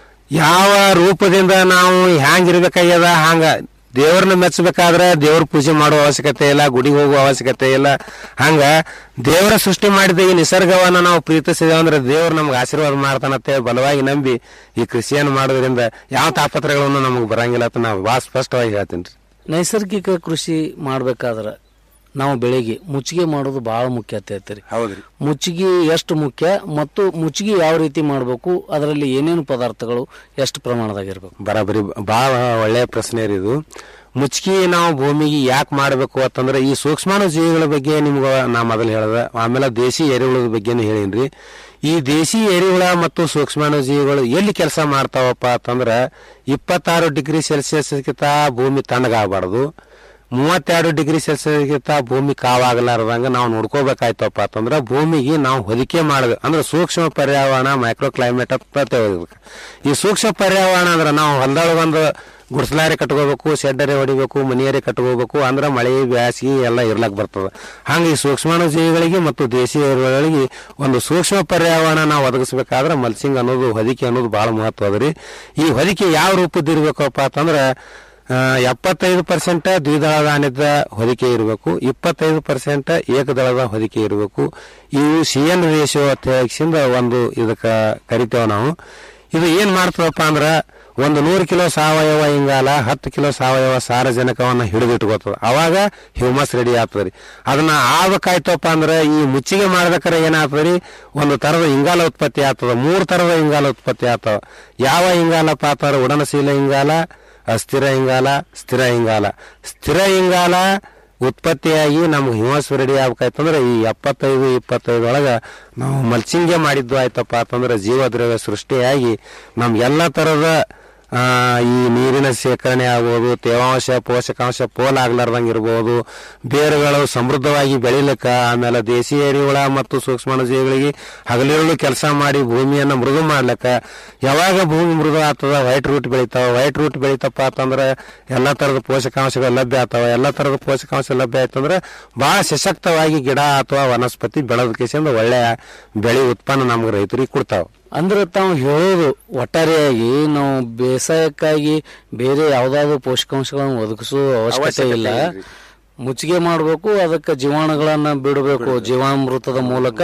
ಯಾವ ರೂಪದಿಂದ ನಾವು ಹ್ಯಾಂಗ್ ಇರ್ಬೇಕಾಗ್ಯದ ಹಂಗ ದೇವ್ರನ್ನ ಮೆಚ್ಚಬೇಕಾದ್ರೆ ದೇವ್ರ ಪೂಜೆ ಮಾಡೋ ಅವಶ್ಯಕತೆ ಇಲ್ಲ ಗುಡಿಗೆ ಹೋಗುವ ಅವಶ್ಯಕತೆ ಇಲ್ಲ ಹಂಗ ದೇವರ ಸೃಷ್ಟಿ ಮಾಡಿದ ಈ ನಿಸರ್ಗವನ್ನ ನಾವು ಪ್ರೀತಿಸಿದೇವೆ ಅಂದ್ರೆ ದೇವ್ರು ನಮ್ಗೆ ಆಶೀರ್ವಾದ ಮಾಡ್ತಾನಂತೆ ಬಲವಾಗಿ ನಂಬಿ ಈ ಕೃಷಿಯನ್ನು ಮಾಡೋದ್ರಿಂದ ಯಾವ ತಾಪತ್ರಗಳನ್ನು ನಮಗೆ ಬರಂಗಿಲ್ಲ ಅಂತ ನಾವು ಭಾಳ ಸ್ಪಷ್ಟವಾಗಿ ಹೇಳ್ತೀನಿ ನೈಸರ್ಗಿಕ ಕೃಷಿ ಮಾಡ್ಬೇಕಾದ್ರ ನಾವು ಬೆಳೆಗೆ ಮುಚ್ಚಿಗೆ ಮಾಡೋದು ಬಹಳ ಮುಖ್ಯ ಅಂತ ಹೇಳ್ತೀರಿ ಹೌದ್ರಿ ಮುಚ್ಚಿಗೆ ಎಷ್ಟು ಮುಖ್ಯ ಮತ್ತು ಮುಚ್ಚಿಗೆ ಯಾವ ರೀತಿ ಮಾಡಬೇಕು ಅದರಲ್ಲಿ ಏನೇನು ಪದಾರ್ಥಗಳು ಎಷ್ಟು ಪ್ರಮಾಣದಾಗ ಇರಬೇಕು ಬರಾಬರಿ ಬಹಳ ಒಳ್ಳೆಯ ಪ್ರಶ್ನೆ ರೀ ಇದು ಮುಚ್ಕಿ ನಾವು ಭೂಮಿಗೆ ಯಾಕೆ ಮಾಡಬೇಕು ಅಂತಂದ್ರೆ ಈ ಸೂಕ್ಷ್ಮಾಣು ಜೀವಿಗಳ ಬಗ್ಗೆ ನಿಮ್ಗೆ ನಾ ಮೊದಲು ಹೇಳ್ದೆ ಆಮೇಲೆ ದೇಶಿ ಎರೆಹುಳದ ಬಗ್ಗೆನೂ ಹೇಳೀನ್ರಿ ಈ ದೇಶಿ ಎರೆಹುಳ ಮತ್ತು ಸೂಕ್ಷ್ಮಾಣು ಜೀವಿಗಳು ಎಲ್ಲಿ ಕೆಲಸ ಮಾಡ್ತಾವಪ್ಪ ಅಂತಂದ್ರೆ ಇಪ್ಪತ್ತಾರು ಡಿಗ್ರಿ ಸೆಲ್ಸಿಯಸ್ಗಿಂತ ಭೂಮಿ ತಣ್ಣಗಾಗಬಾರ್ದು ಮೂವತ್ತೆರಡು ಡಿಗ್ರಿ ಸೆಲ್ಸಿಯಸ್ಗಿಂತ ಭೂಮಿ ಕಾವಾಗಲಾರ್ದಂಗ ನಾವು ನೋಡ್ಕೋಬೇಕಾಯ್ತಪ್ಪ ಅಂತಂದ್ರೆ ಭೂಮಿಗೆ ನಾವು ಹೊದಿಕೆ ಮಾಡಬೇಕು ಅಂದ್ರೆ ಸೂಕ್ಷ್ಮ ಪರ್ಯಾವರಣ ಮೈಕ್ರೋ ಕ್ಲೈಮೇಟ್ ಅಂತ ತಿಳ್ಕೊಬೇಕು. ಈ ಸೂಕ್ಷ್ಮ ಪರ್ಯಾವರಣ ಅಂದ್ರೆ ನಾವು ಹೊಲದೊಳಗೆ ಒಂದು ಗುಡ್ಸ್ಲಾರಿ ಕಟ್ಕೋಬೇಕು ಶೆಡ್ಡರೆ ಹೊಡಿಬೇಕು ಮನೆಯರೆ ಕಟ್ಕೋಬೇಕು ಅಂದ್ರೆ ಮಳೆ ಬ್ಯಾಸಿಗೆ ಎಲ್ಲ ಇರ್ಲಕ್ ಬರ್ತದೆ ಹಂಗೆ ಈ ಸೂಕ್ಷ್ಮಾಣು ಜೀವಿಗಳಿಗೆ ಮತ್ತು ದೇಶೀಯ ಇರುವೆಗಳಿಗೆ ಒಂದು ಸೂಕ್ಷ್ಮ ಪರ್ಯಾವರಣ ನಾವು ಒದಗಿಸ್ಬೇಕಾದ್ರೆ ಮಲ್ಸಿಂಗ್ ಅನ್ನೋದು ಹೊದಿಕೆ ಅನ್ನೋದು ಬಹಳ ಮಹತ್ವ ಅದ ರೀ ಈ ಹೊದಿಕೆ ಯಾವ ರೂಪದಿರ್ಬೇಕಪ್ಪ ಅಂತಂದ್ರೆ ಆ, ಎಪ್ಪತ್ತೈದು ಪರ್ಸೆಂಟ್ ದ್ವಿದಳ ಧಾನ್ಯದ ಹೊದಿಕೆ ಇರಬೇಕು ಇಪ್ಪತ್ತೈದು ಪರ್ಸೆಂಟ್ ಏಕದಳದ ಹೊದಿಕೆ ಇರಬೇಕು ಇವು ಸಿ ಎನ್ ರೇಷಿಯೋ ಅಂತ ಹೇಳಿಸಿಂದ ಒಂದು ಇದಕ್ಕೆ ಕರಿತೇವೆ ನಾವು ಇದು ಏನ್ ಮಾಡ್ತದಪ್ಪ ಅಂದ್ರ ಒಂದು ನೂರು ಕಿಲೋ ಸಾವಯವ ಇಂಗಾಲ ಹತ್ತು ಕಿಲೋ ಸಾವಯವ ಸಾರಜನಕವನ್ನ ಹಿಡಿದಿಟ್ಕೋತದ ಅವಾಗ ಹ್ಯೂಮಸ್ ರೆಡಿ ಆಗ್ತದ್ರಿ ಅದನ್ನ ಆಗ್ಬೇಕಾಯ್ತಪ್ಪ ಅಂದ್ರೆ ಈ ಮುಚ್ಚಿಗೆ ಮಾಡ್ಬೇಕಾರೆ ಏನಾಗ್ತದ್ರಿ ಒಂದು ತರದ ಇಂಗಾಲ ಉತ್ಪತ್ತಿ ಆಗ್ತದ ಮೂರು ತರದ ಇಂಗಾಲ ಉತ್ಪತ್ತಿ ಆಗ್ತವ ಯಾವ ಇಂಗಾಲಪ್ಪ ಅಂತಂದ್ರೆ ಉಡನಶೀಲ ಇಂಗಾಲ ಅಸ್ಥಿರ ಇಂಗಾಲ ಸ್ಥಿರ ಇಂಗಾಲ ಸ್ಥಿರ ಇಂಗಾಲ ಉತ್ಪತ್ತಿಯಾಗಿ ನಮ್ಗೆ ಹಿಮಸ್ ರೆಡಿ ಆಗ್ಬೇಕಾಯ್ತಂದ್ರೆ ಈ ಎಪ್ಪತ್ತೈದು ಇಪ್ಪತ್ತೈದೊಳಗ ನಾವು ಮಲ್ಚಿಂಗೆ ಮಾಡಿದ್ದು ಆಯ್ತಪ್ಪ ಅಂತಂದ್ರೆ ಜೀವದ್ರವ್ಯ ಸೃಷ್ಟಿಯಾಗಿ ನಮ್ಗೆಲ್ಲ ತರದ ಆ, ಈ ನೀರಿನ ಶೇಖರಣೆ ಆಗ್ಬೋದು ತೇವಾಂಶ ಪೋಷಕಾಂಶ ಪೋಲ್ ಆಗ್ಲಾರ್ದಂಗೆ ಇರ್ಬೋದು ಬೇರುಗಳು ಸಮೃದ್ಧವಾಗಿ ಬೆಳಿಲಿಕ್ಕ ಆಮೇಲೆ ದೇಶಿ ಎರಿಹುಳ ಮತ್ತು ಸೂಕ್ಷ್ಮಾಣುಜೀವಿಗಳಿಗೆ ಹಗಲಿರುಳು ಕೆಲಸ ಮಾಡಿ ಭೂಮಿಯನ್ನ ಮೃದು ಮಾಡ್ಲಿಕ್ಕ ಯಾವಾಗ ಭೂಮಿ ಮೃದು ಆಗ್ತದ ವೈಟ್ ರೂಟ್ ಬೆಳಿತಾವ ವೈಟ್ ರೂಟ್ ಬೆಳಿತಪ್ಪ ಅಂತಂದ್ರೆ ಎಲ್ಲಾ ತರದ ಪೋಷಕಾಂಶಗಳು ಲಭ್ಯ ಆಗ್ತಾವ ಎಲ್ಲಾ ತರದ ಪೋಷಕಾಂಶ ಲಭ್ಯ ಆಯ್ತಂದ್ರೆ ಬಹಳ ಸಶಕ್ತವಾಗಿ ಗಿಡ ಅಥವಾ ವನಸ್ಪತಿ ಬೆಳೆದಕ್ಕಿಂದ ಒಳ್ಳೆಯ ಬೆಳೆ ಉತ್ಪನ್ನ ನಮ್ಗೆ ರೈತರಿಗೆ ಕೊಡ್ತಾವ ಅಂದ್ರೆ ತಾವು ಹೇಳೋದು ಒಟ್ಟಾರೆಯಾಗಿ ನಾವು ಬೇಸಾಯಕ್ಕಾಗಿ ಬೇರೆ ಯಾವ್ದಾದ್ರು ಪೋಷಕಾಂಶಗಳನ್ನು ಒದಗಿಸುವ ಅವಶ್ಯಕತೆ ಅವಶ್ಯಕತೆ ಇಲ್ಲ ಇಲ್ರಿ. ಮುಚ್ಚಿಗೆ ಮಾಡಬೇಕು ಅದಕ್ಕೆ ಜೀವಾಣುಗಳನ್ನ ಬಿಡಬೇಕು ಜೀವಾಮೃತದ ಮೂಲಕ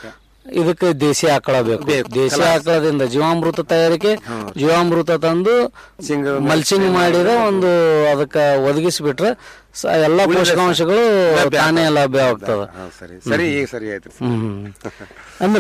ಇದಕ್ಕೆ ದೇಸಿ ಆಕಳ ಬೇಕು ದೇಸಿ ಆಕಳದಿಂದ ಜೀವಾಮೃತ ತಯಾರಿಕೆ ಜೀವಾಮೃತ ತಂದು ಮಲ್ಚಿಂಗ್ ಮಾಡಿದ ಒಂದು ಅದಕ್ಕ ಒದಗಿಸ್ಬಿಟ್ರೆ ಸ- ಎಲ್ಲಾ ಪೋಷಕಾಂಶಗಳು ತಾನೇ ಲಭ್ಯ ಆಗ್ತದ ಸರಿ ಸರಿ ಈಗ ಸರಿ ಆಯ್ತು ಹ್ಮ್ ಅಂದ್ರ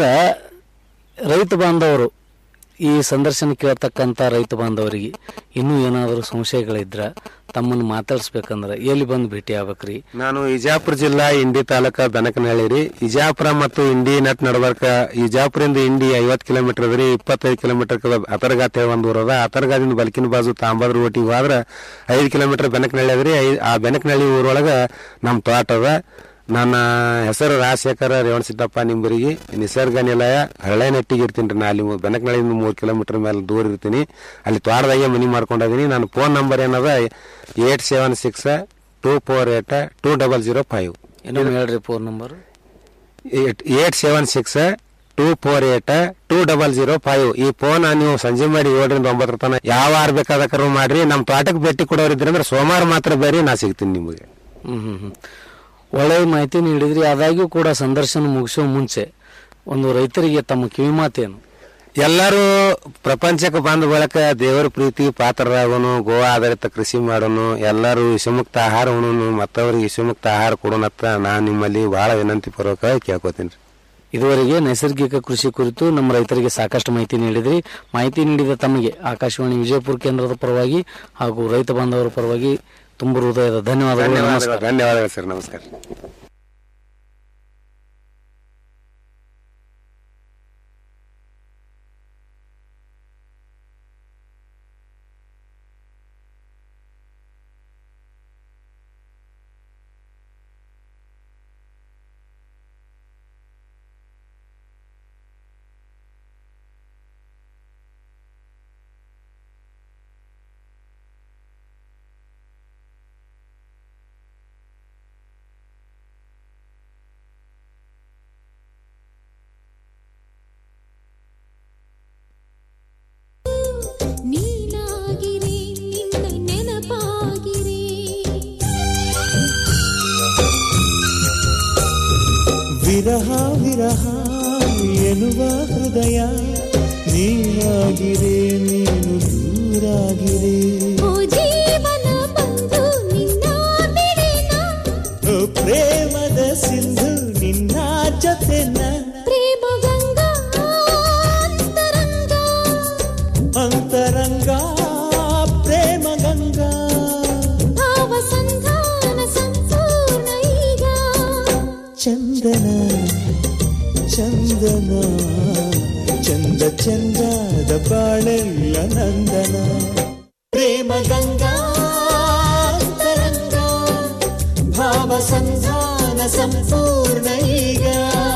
ರೈತ ಬಾಂಧವರು ಈ ಸಂದರ್ಶನ ಕೇಳ್ತಕ್ಕಂತ ರೈತ ಬಾಂಧವರಿಗೆ ಇನ್ನೂ ಏನಾದರೂ ಸಂಶಯಗಳಿದ್ರ ತಮ್ಮನ್ನು ಮಾತಾಡಿಸ್ಬೇಕಂದ್ರ ಎಲ್ಲಿ ಬಂದು ಭೇಟಿ ಆಗ್ಬೇಕ್ರಿ ನಾನು ಇಜಾಪುರ ಜಿಲ್ಲಾ ಇಂಡಿ ತಾಲೂಕ ಬೆನಕನಹಳ್ಳಿ ರೀ ಇಜಾಪುರ ಮತ್ತು ಇಂಡಿ ನಟ್ ನಡ್ಬರ್ಕ ಇಜಾಪುರಿಂದ ಇಂಡಿ ಐವತ್ ಕಿಲೋಮೀಟರ್ ಅದ್ರಿ ಇಪ್ಪತ್ತೈದು ಕಿಲೋಮೀಟರ್ ಅತರ್ಗಾತ್ ಹೇಳಿ ಒಂದು ಊರ ಅದ ಅತರ್ಗಾದಿಂದ ಬಲ್ಕಿನ ಬಾಜು ತಾಂಬಾದ್ರ ಒಟ್ಟಿಗೆ ಹೋದ್ರ ಐದು ಕಿಲೋಮೀಟರ್ ಬೆನಕನಹಳ್ಳಿ ಅದ್ರಿ ಐ- ಆ ಬೆನಕನಹಳ್ಳಿ ಊರೊಳಗ ನಮ್ ತೋಟ ಅದ ನನ್ನ ಹೆಸರು ರಾಜಶೇಖರ ರೇವಣಸಿದ್ದಪ್ಪ ನಿಂಬರಿಗೆ ನಿಸರ್ಗ ನಿಲಯ ಹಳ್ಳೆ ನೆಟ್ಟಿಗೆ ಇರ್ತೀನಿ ರೀ ನಾ ಅಲ್ಲಿ ಬೆನಕನಹಳ್ಳಿಯಿಂದ ಮೂರು ಕಿಲೋಮೀಟರ್ ಮೇಲೆ ದೂರ ಇರ್ತೀನಿ ಅಲ್ಲಿ ತೋಟದಾಗೆ ಮನಿ ಮಾಡ್ಕೊಂಡಿದ್ದೀನಿ ನನ್ನ ಫೋನ್ ನಂಬರ್ ಏನದ eight seven six two four eight two double zero five ಇನ್ನೊಮ್ಮೆ ಹೇಳ್ರಿ phone number eight seven six two four eight two double zero five ಈ ಫೋನ್ ನೀವು ಸಂಜೆ ಮಾಡಿ ಏಳರಿಂದ ಒಂಬತ್ತರ ತನಕ ಯಾವ ವಾರ ಬೇಕಾದ ಕರು ಮಾಡ್ರಿ ನಮ್ಮ ತೋಟಕ್ಕೆ ಭೇಟಿ ಕೊಡೋರಿದ್ರೆ ಅಂದ್ರೆ ಸೋಮವಾರ ಮಾತ್ರ ಬೇರೆ ನಾ ಸಿಗ್ತೀನಿ ನಿಮಗೆ ಹ್ಮ್ ಹ್ಮ್ ಹ್ಮ್ ಒಳ್ಳೆಯ ಮಾಹಿತಿ ನೀಡಿದ್ರಿ ಆದಾಗ್ಯೂ ಕೂಡ ಸಂದರ್ಶನ ಮುಗಿಸೋ ಮುಂಚೆ ಒಂದು ರೈತರಿಗೆ ತಮ್ಮ ಕಿವಿ ಮಾತೇನು ಎಲ್ಲರೂ ಪ್ರಪಂಚಕ್ಕೆ ಬಂದ ಬಳಿಕ ದೇವರ ಪ್ರೀತಿ ಪಾತ್ರರಾಗೋನು ಗೋವಾ ಆಧಾರಿತ ಕೃಷಿ ಮಾಡೋನು ಎಲ್ಲರೂ ವಿಷಮುಕ್ತ ಆಹಾರ ಉಣ್ಣೋನು ಮತ್ತವರಿಗೆ ವಿಷಮುಕ್ತ ಆಹಾರ ಕೊಡೋಣತ್ತ ನಾನು ನಿಮ್ಮಲ್ಲಿ ಬಹಳ ವಿನಂತಿ ಪೂರ್ವಕವಾಗಿ ಕೇಳ್ಕೊತೀನಿ ಇದುವರೆಗೆ ನೈಸರ್ಗಿಕ ಕೃಷಿ ಕುರಿತು ನಮ್ಮ ರೈತರಿಗೆ ಸಾಕಷ್ಟು ಮಾಹಿತಿ ನೀಡಿದ್ರಿ ಮಾಹಿತಿ ನೀಡಿದ ತಮಗೆ ಆಕಾಶವಾಣಿ ವಿಜಯಪುರ ಕೇಂದ್ರದ ಪರವಾಗಿ ಹಾಗೂ ರೈತ ಬಾಂಧವರ ಪರವಾಗಿ ತುಂಬ ಹೃದಯದ ಧನ್ಯವಾದಗಳು ಧನ್ಯವಾದಗಳು ನಮಸ್ಕಾರ ಧನ್ಯವಾದಗಳು ಸರ್ ನಮಸ್ಕಾರ ನೀನಾಗಿರೆ ನಿನ್ನ ನೆನಪಾಗಿರೆ ವಿರಹ ವಿರಹ ಎನ್ನುವ ಹೃದಯ ನೀನಾಗಿರೆ ನೀನು ದೂರಾಗಿರೆ ಓ ಜೀವನ ಬಂದು ನಿನ್ನ ಬಿಡೆನ ಓ ಪ್ರೇಮದ ಸಿಂಧು ನಿನ್ನ ಜೊತೆನ ಪ್ರೇಮ ಗಂಗಾ ಅಂತರಂಗ ಅಂತರಂಗ ಪ್ರೇಮ ಗಂಗಾ ಭಾವ ಸಂಧಾನ ಸಂಪೂರ್ಣ ಈಗ ಚಂದನ ಚಂದನ ಚಂದ ಚಂದದ ಬಾಳೆಲ್ಲ ನಂದನ ಪ್ರೇಮ ಗಂಗಾ ಅಂತರಂಗ ಭಾವ ಸಂಧಾನ ಸಂಪೂರ್ಣ ಈಗ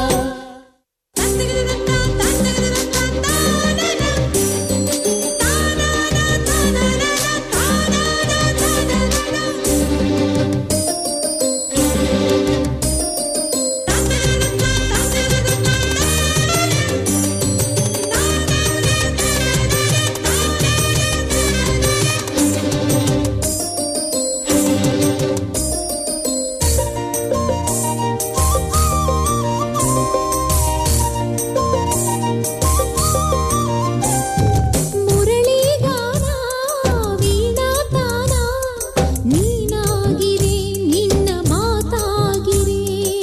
ಮುರಳಿಗಾನ ವೀಣಾತಾನ ನೀನಾಗಿರೆ ನಿನ್ನ ಮಾತಾಗಿರೆ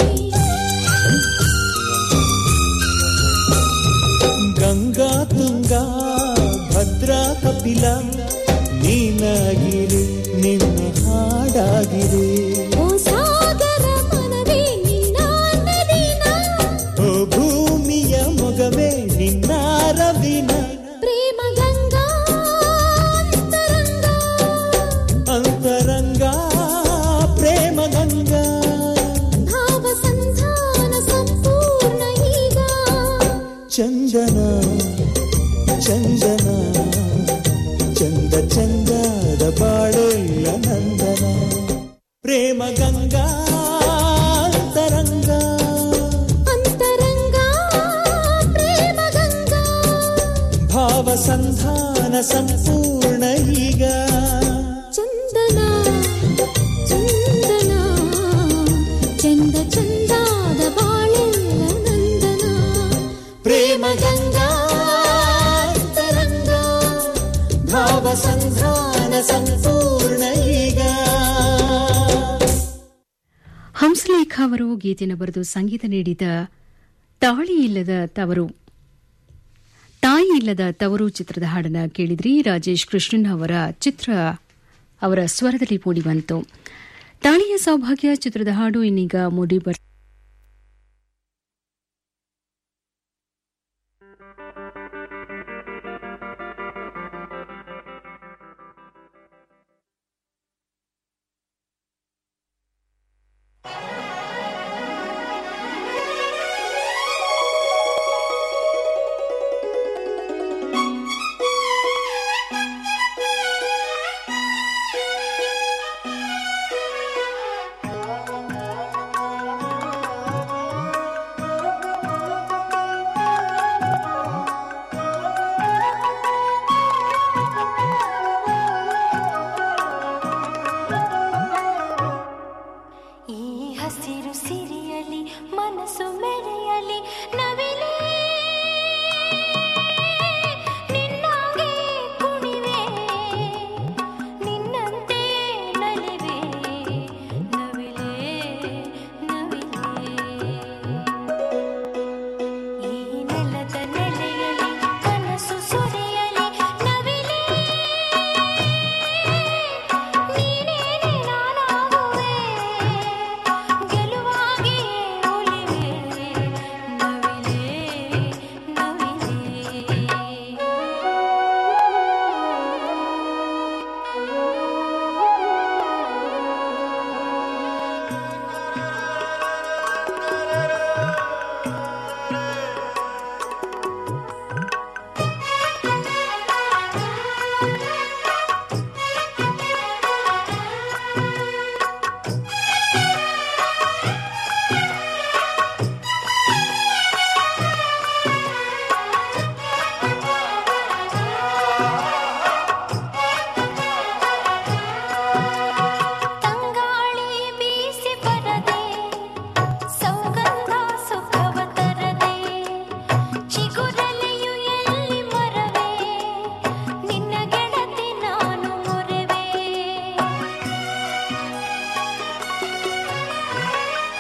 ಗಂಗಾ ತುಂಗಾ ಭದ್ರಾ ಕಪಿಲ ನೀನಾಗಿರಿ ನಿನ್ನ ಹಾಡಾಗಿರಿ ಓ ಸಾಗರ ಮನವೇ ನಿನ್ನ ನದಿನ ಓ ಭೂಮಿಯ ಮೊಗವೇ ನಿನ್ನ ರವಿನ ಪ್ರೇಮ ಗಂಗಾ ಅಂತರಂಗ ಅಂತರಂಗ ಪ್ರೇಮ ಗಂಗಾ ಭಾವ ಸಂಧಾನ ಸಂಪೂರ್ಣ ಈಗ ಚಂದನ ಚಂದನ ಚಂದ ಚಂದದ ಬಾಳೆಲ್ಲ ನಂದನ ಪ್ರೇಮ ಗಂಗಾ ಅಂತರಂಗ ಅಂತರಂಗ ಪ್ರೇಮ ಗಂಗಾ ಭಾವ ಸಂಧಾನ ಸಂಪೂರ್ಣ ಈಗ ಚಂದನ ಚಂದನ ಚಂದ ಚಂದಾದ ಬಾಳೆಲ್ಲ ನಂದನ ಪ್ರೇಮ ಗಂಗಾ ಅಂತರಂಗ ಭಾವ ಸಂಧಾನ ಸಂಪೂರ್ಣ ಈಗ ಹಂಸಲೇಖ ಅವರು ಗೀತೆಯನ್ನು ಬರೆದು ಸಂಗೀತ ನೀಡಿದ ತಾಳಿ ಇಲ್ಲದ ತವರು ತಾಯಿ ಇಲ್ಲದ ತವರು ಚಿತ್ರದ ಹಾಡನ್ನು ಕೇಳಿದ್ರಿ ರಾಜೇಶ್ ಕೃಷ್ಣನ್ ಅವರ ಚಿತ್ರ ಅವರ ಸ್ವರದಲ್ಲಿ ಮೂಡಿಬಂತು ತಾಳಿಯ ಸೌಭಾಗ್ಯ ಚಿತ್ರದ ಹಾಡು ಇನ್ನೀಗ ಮೂಡಿ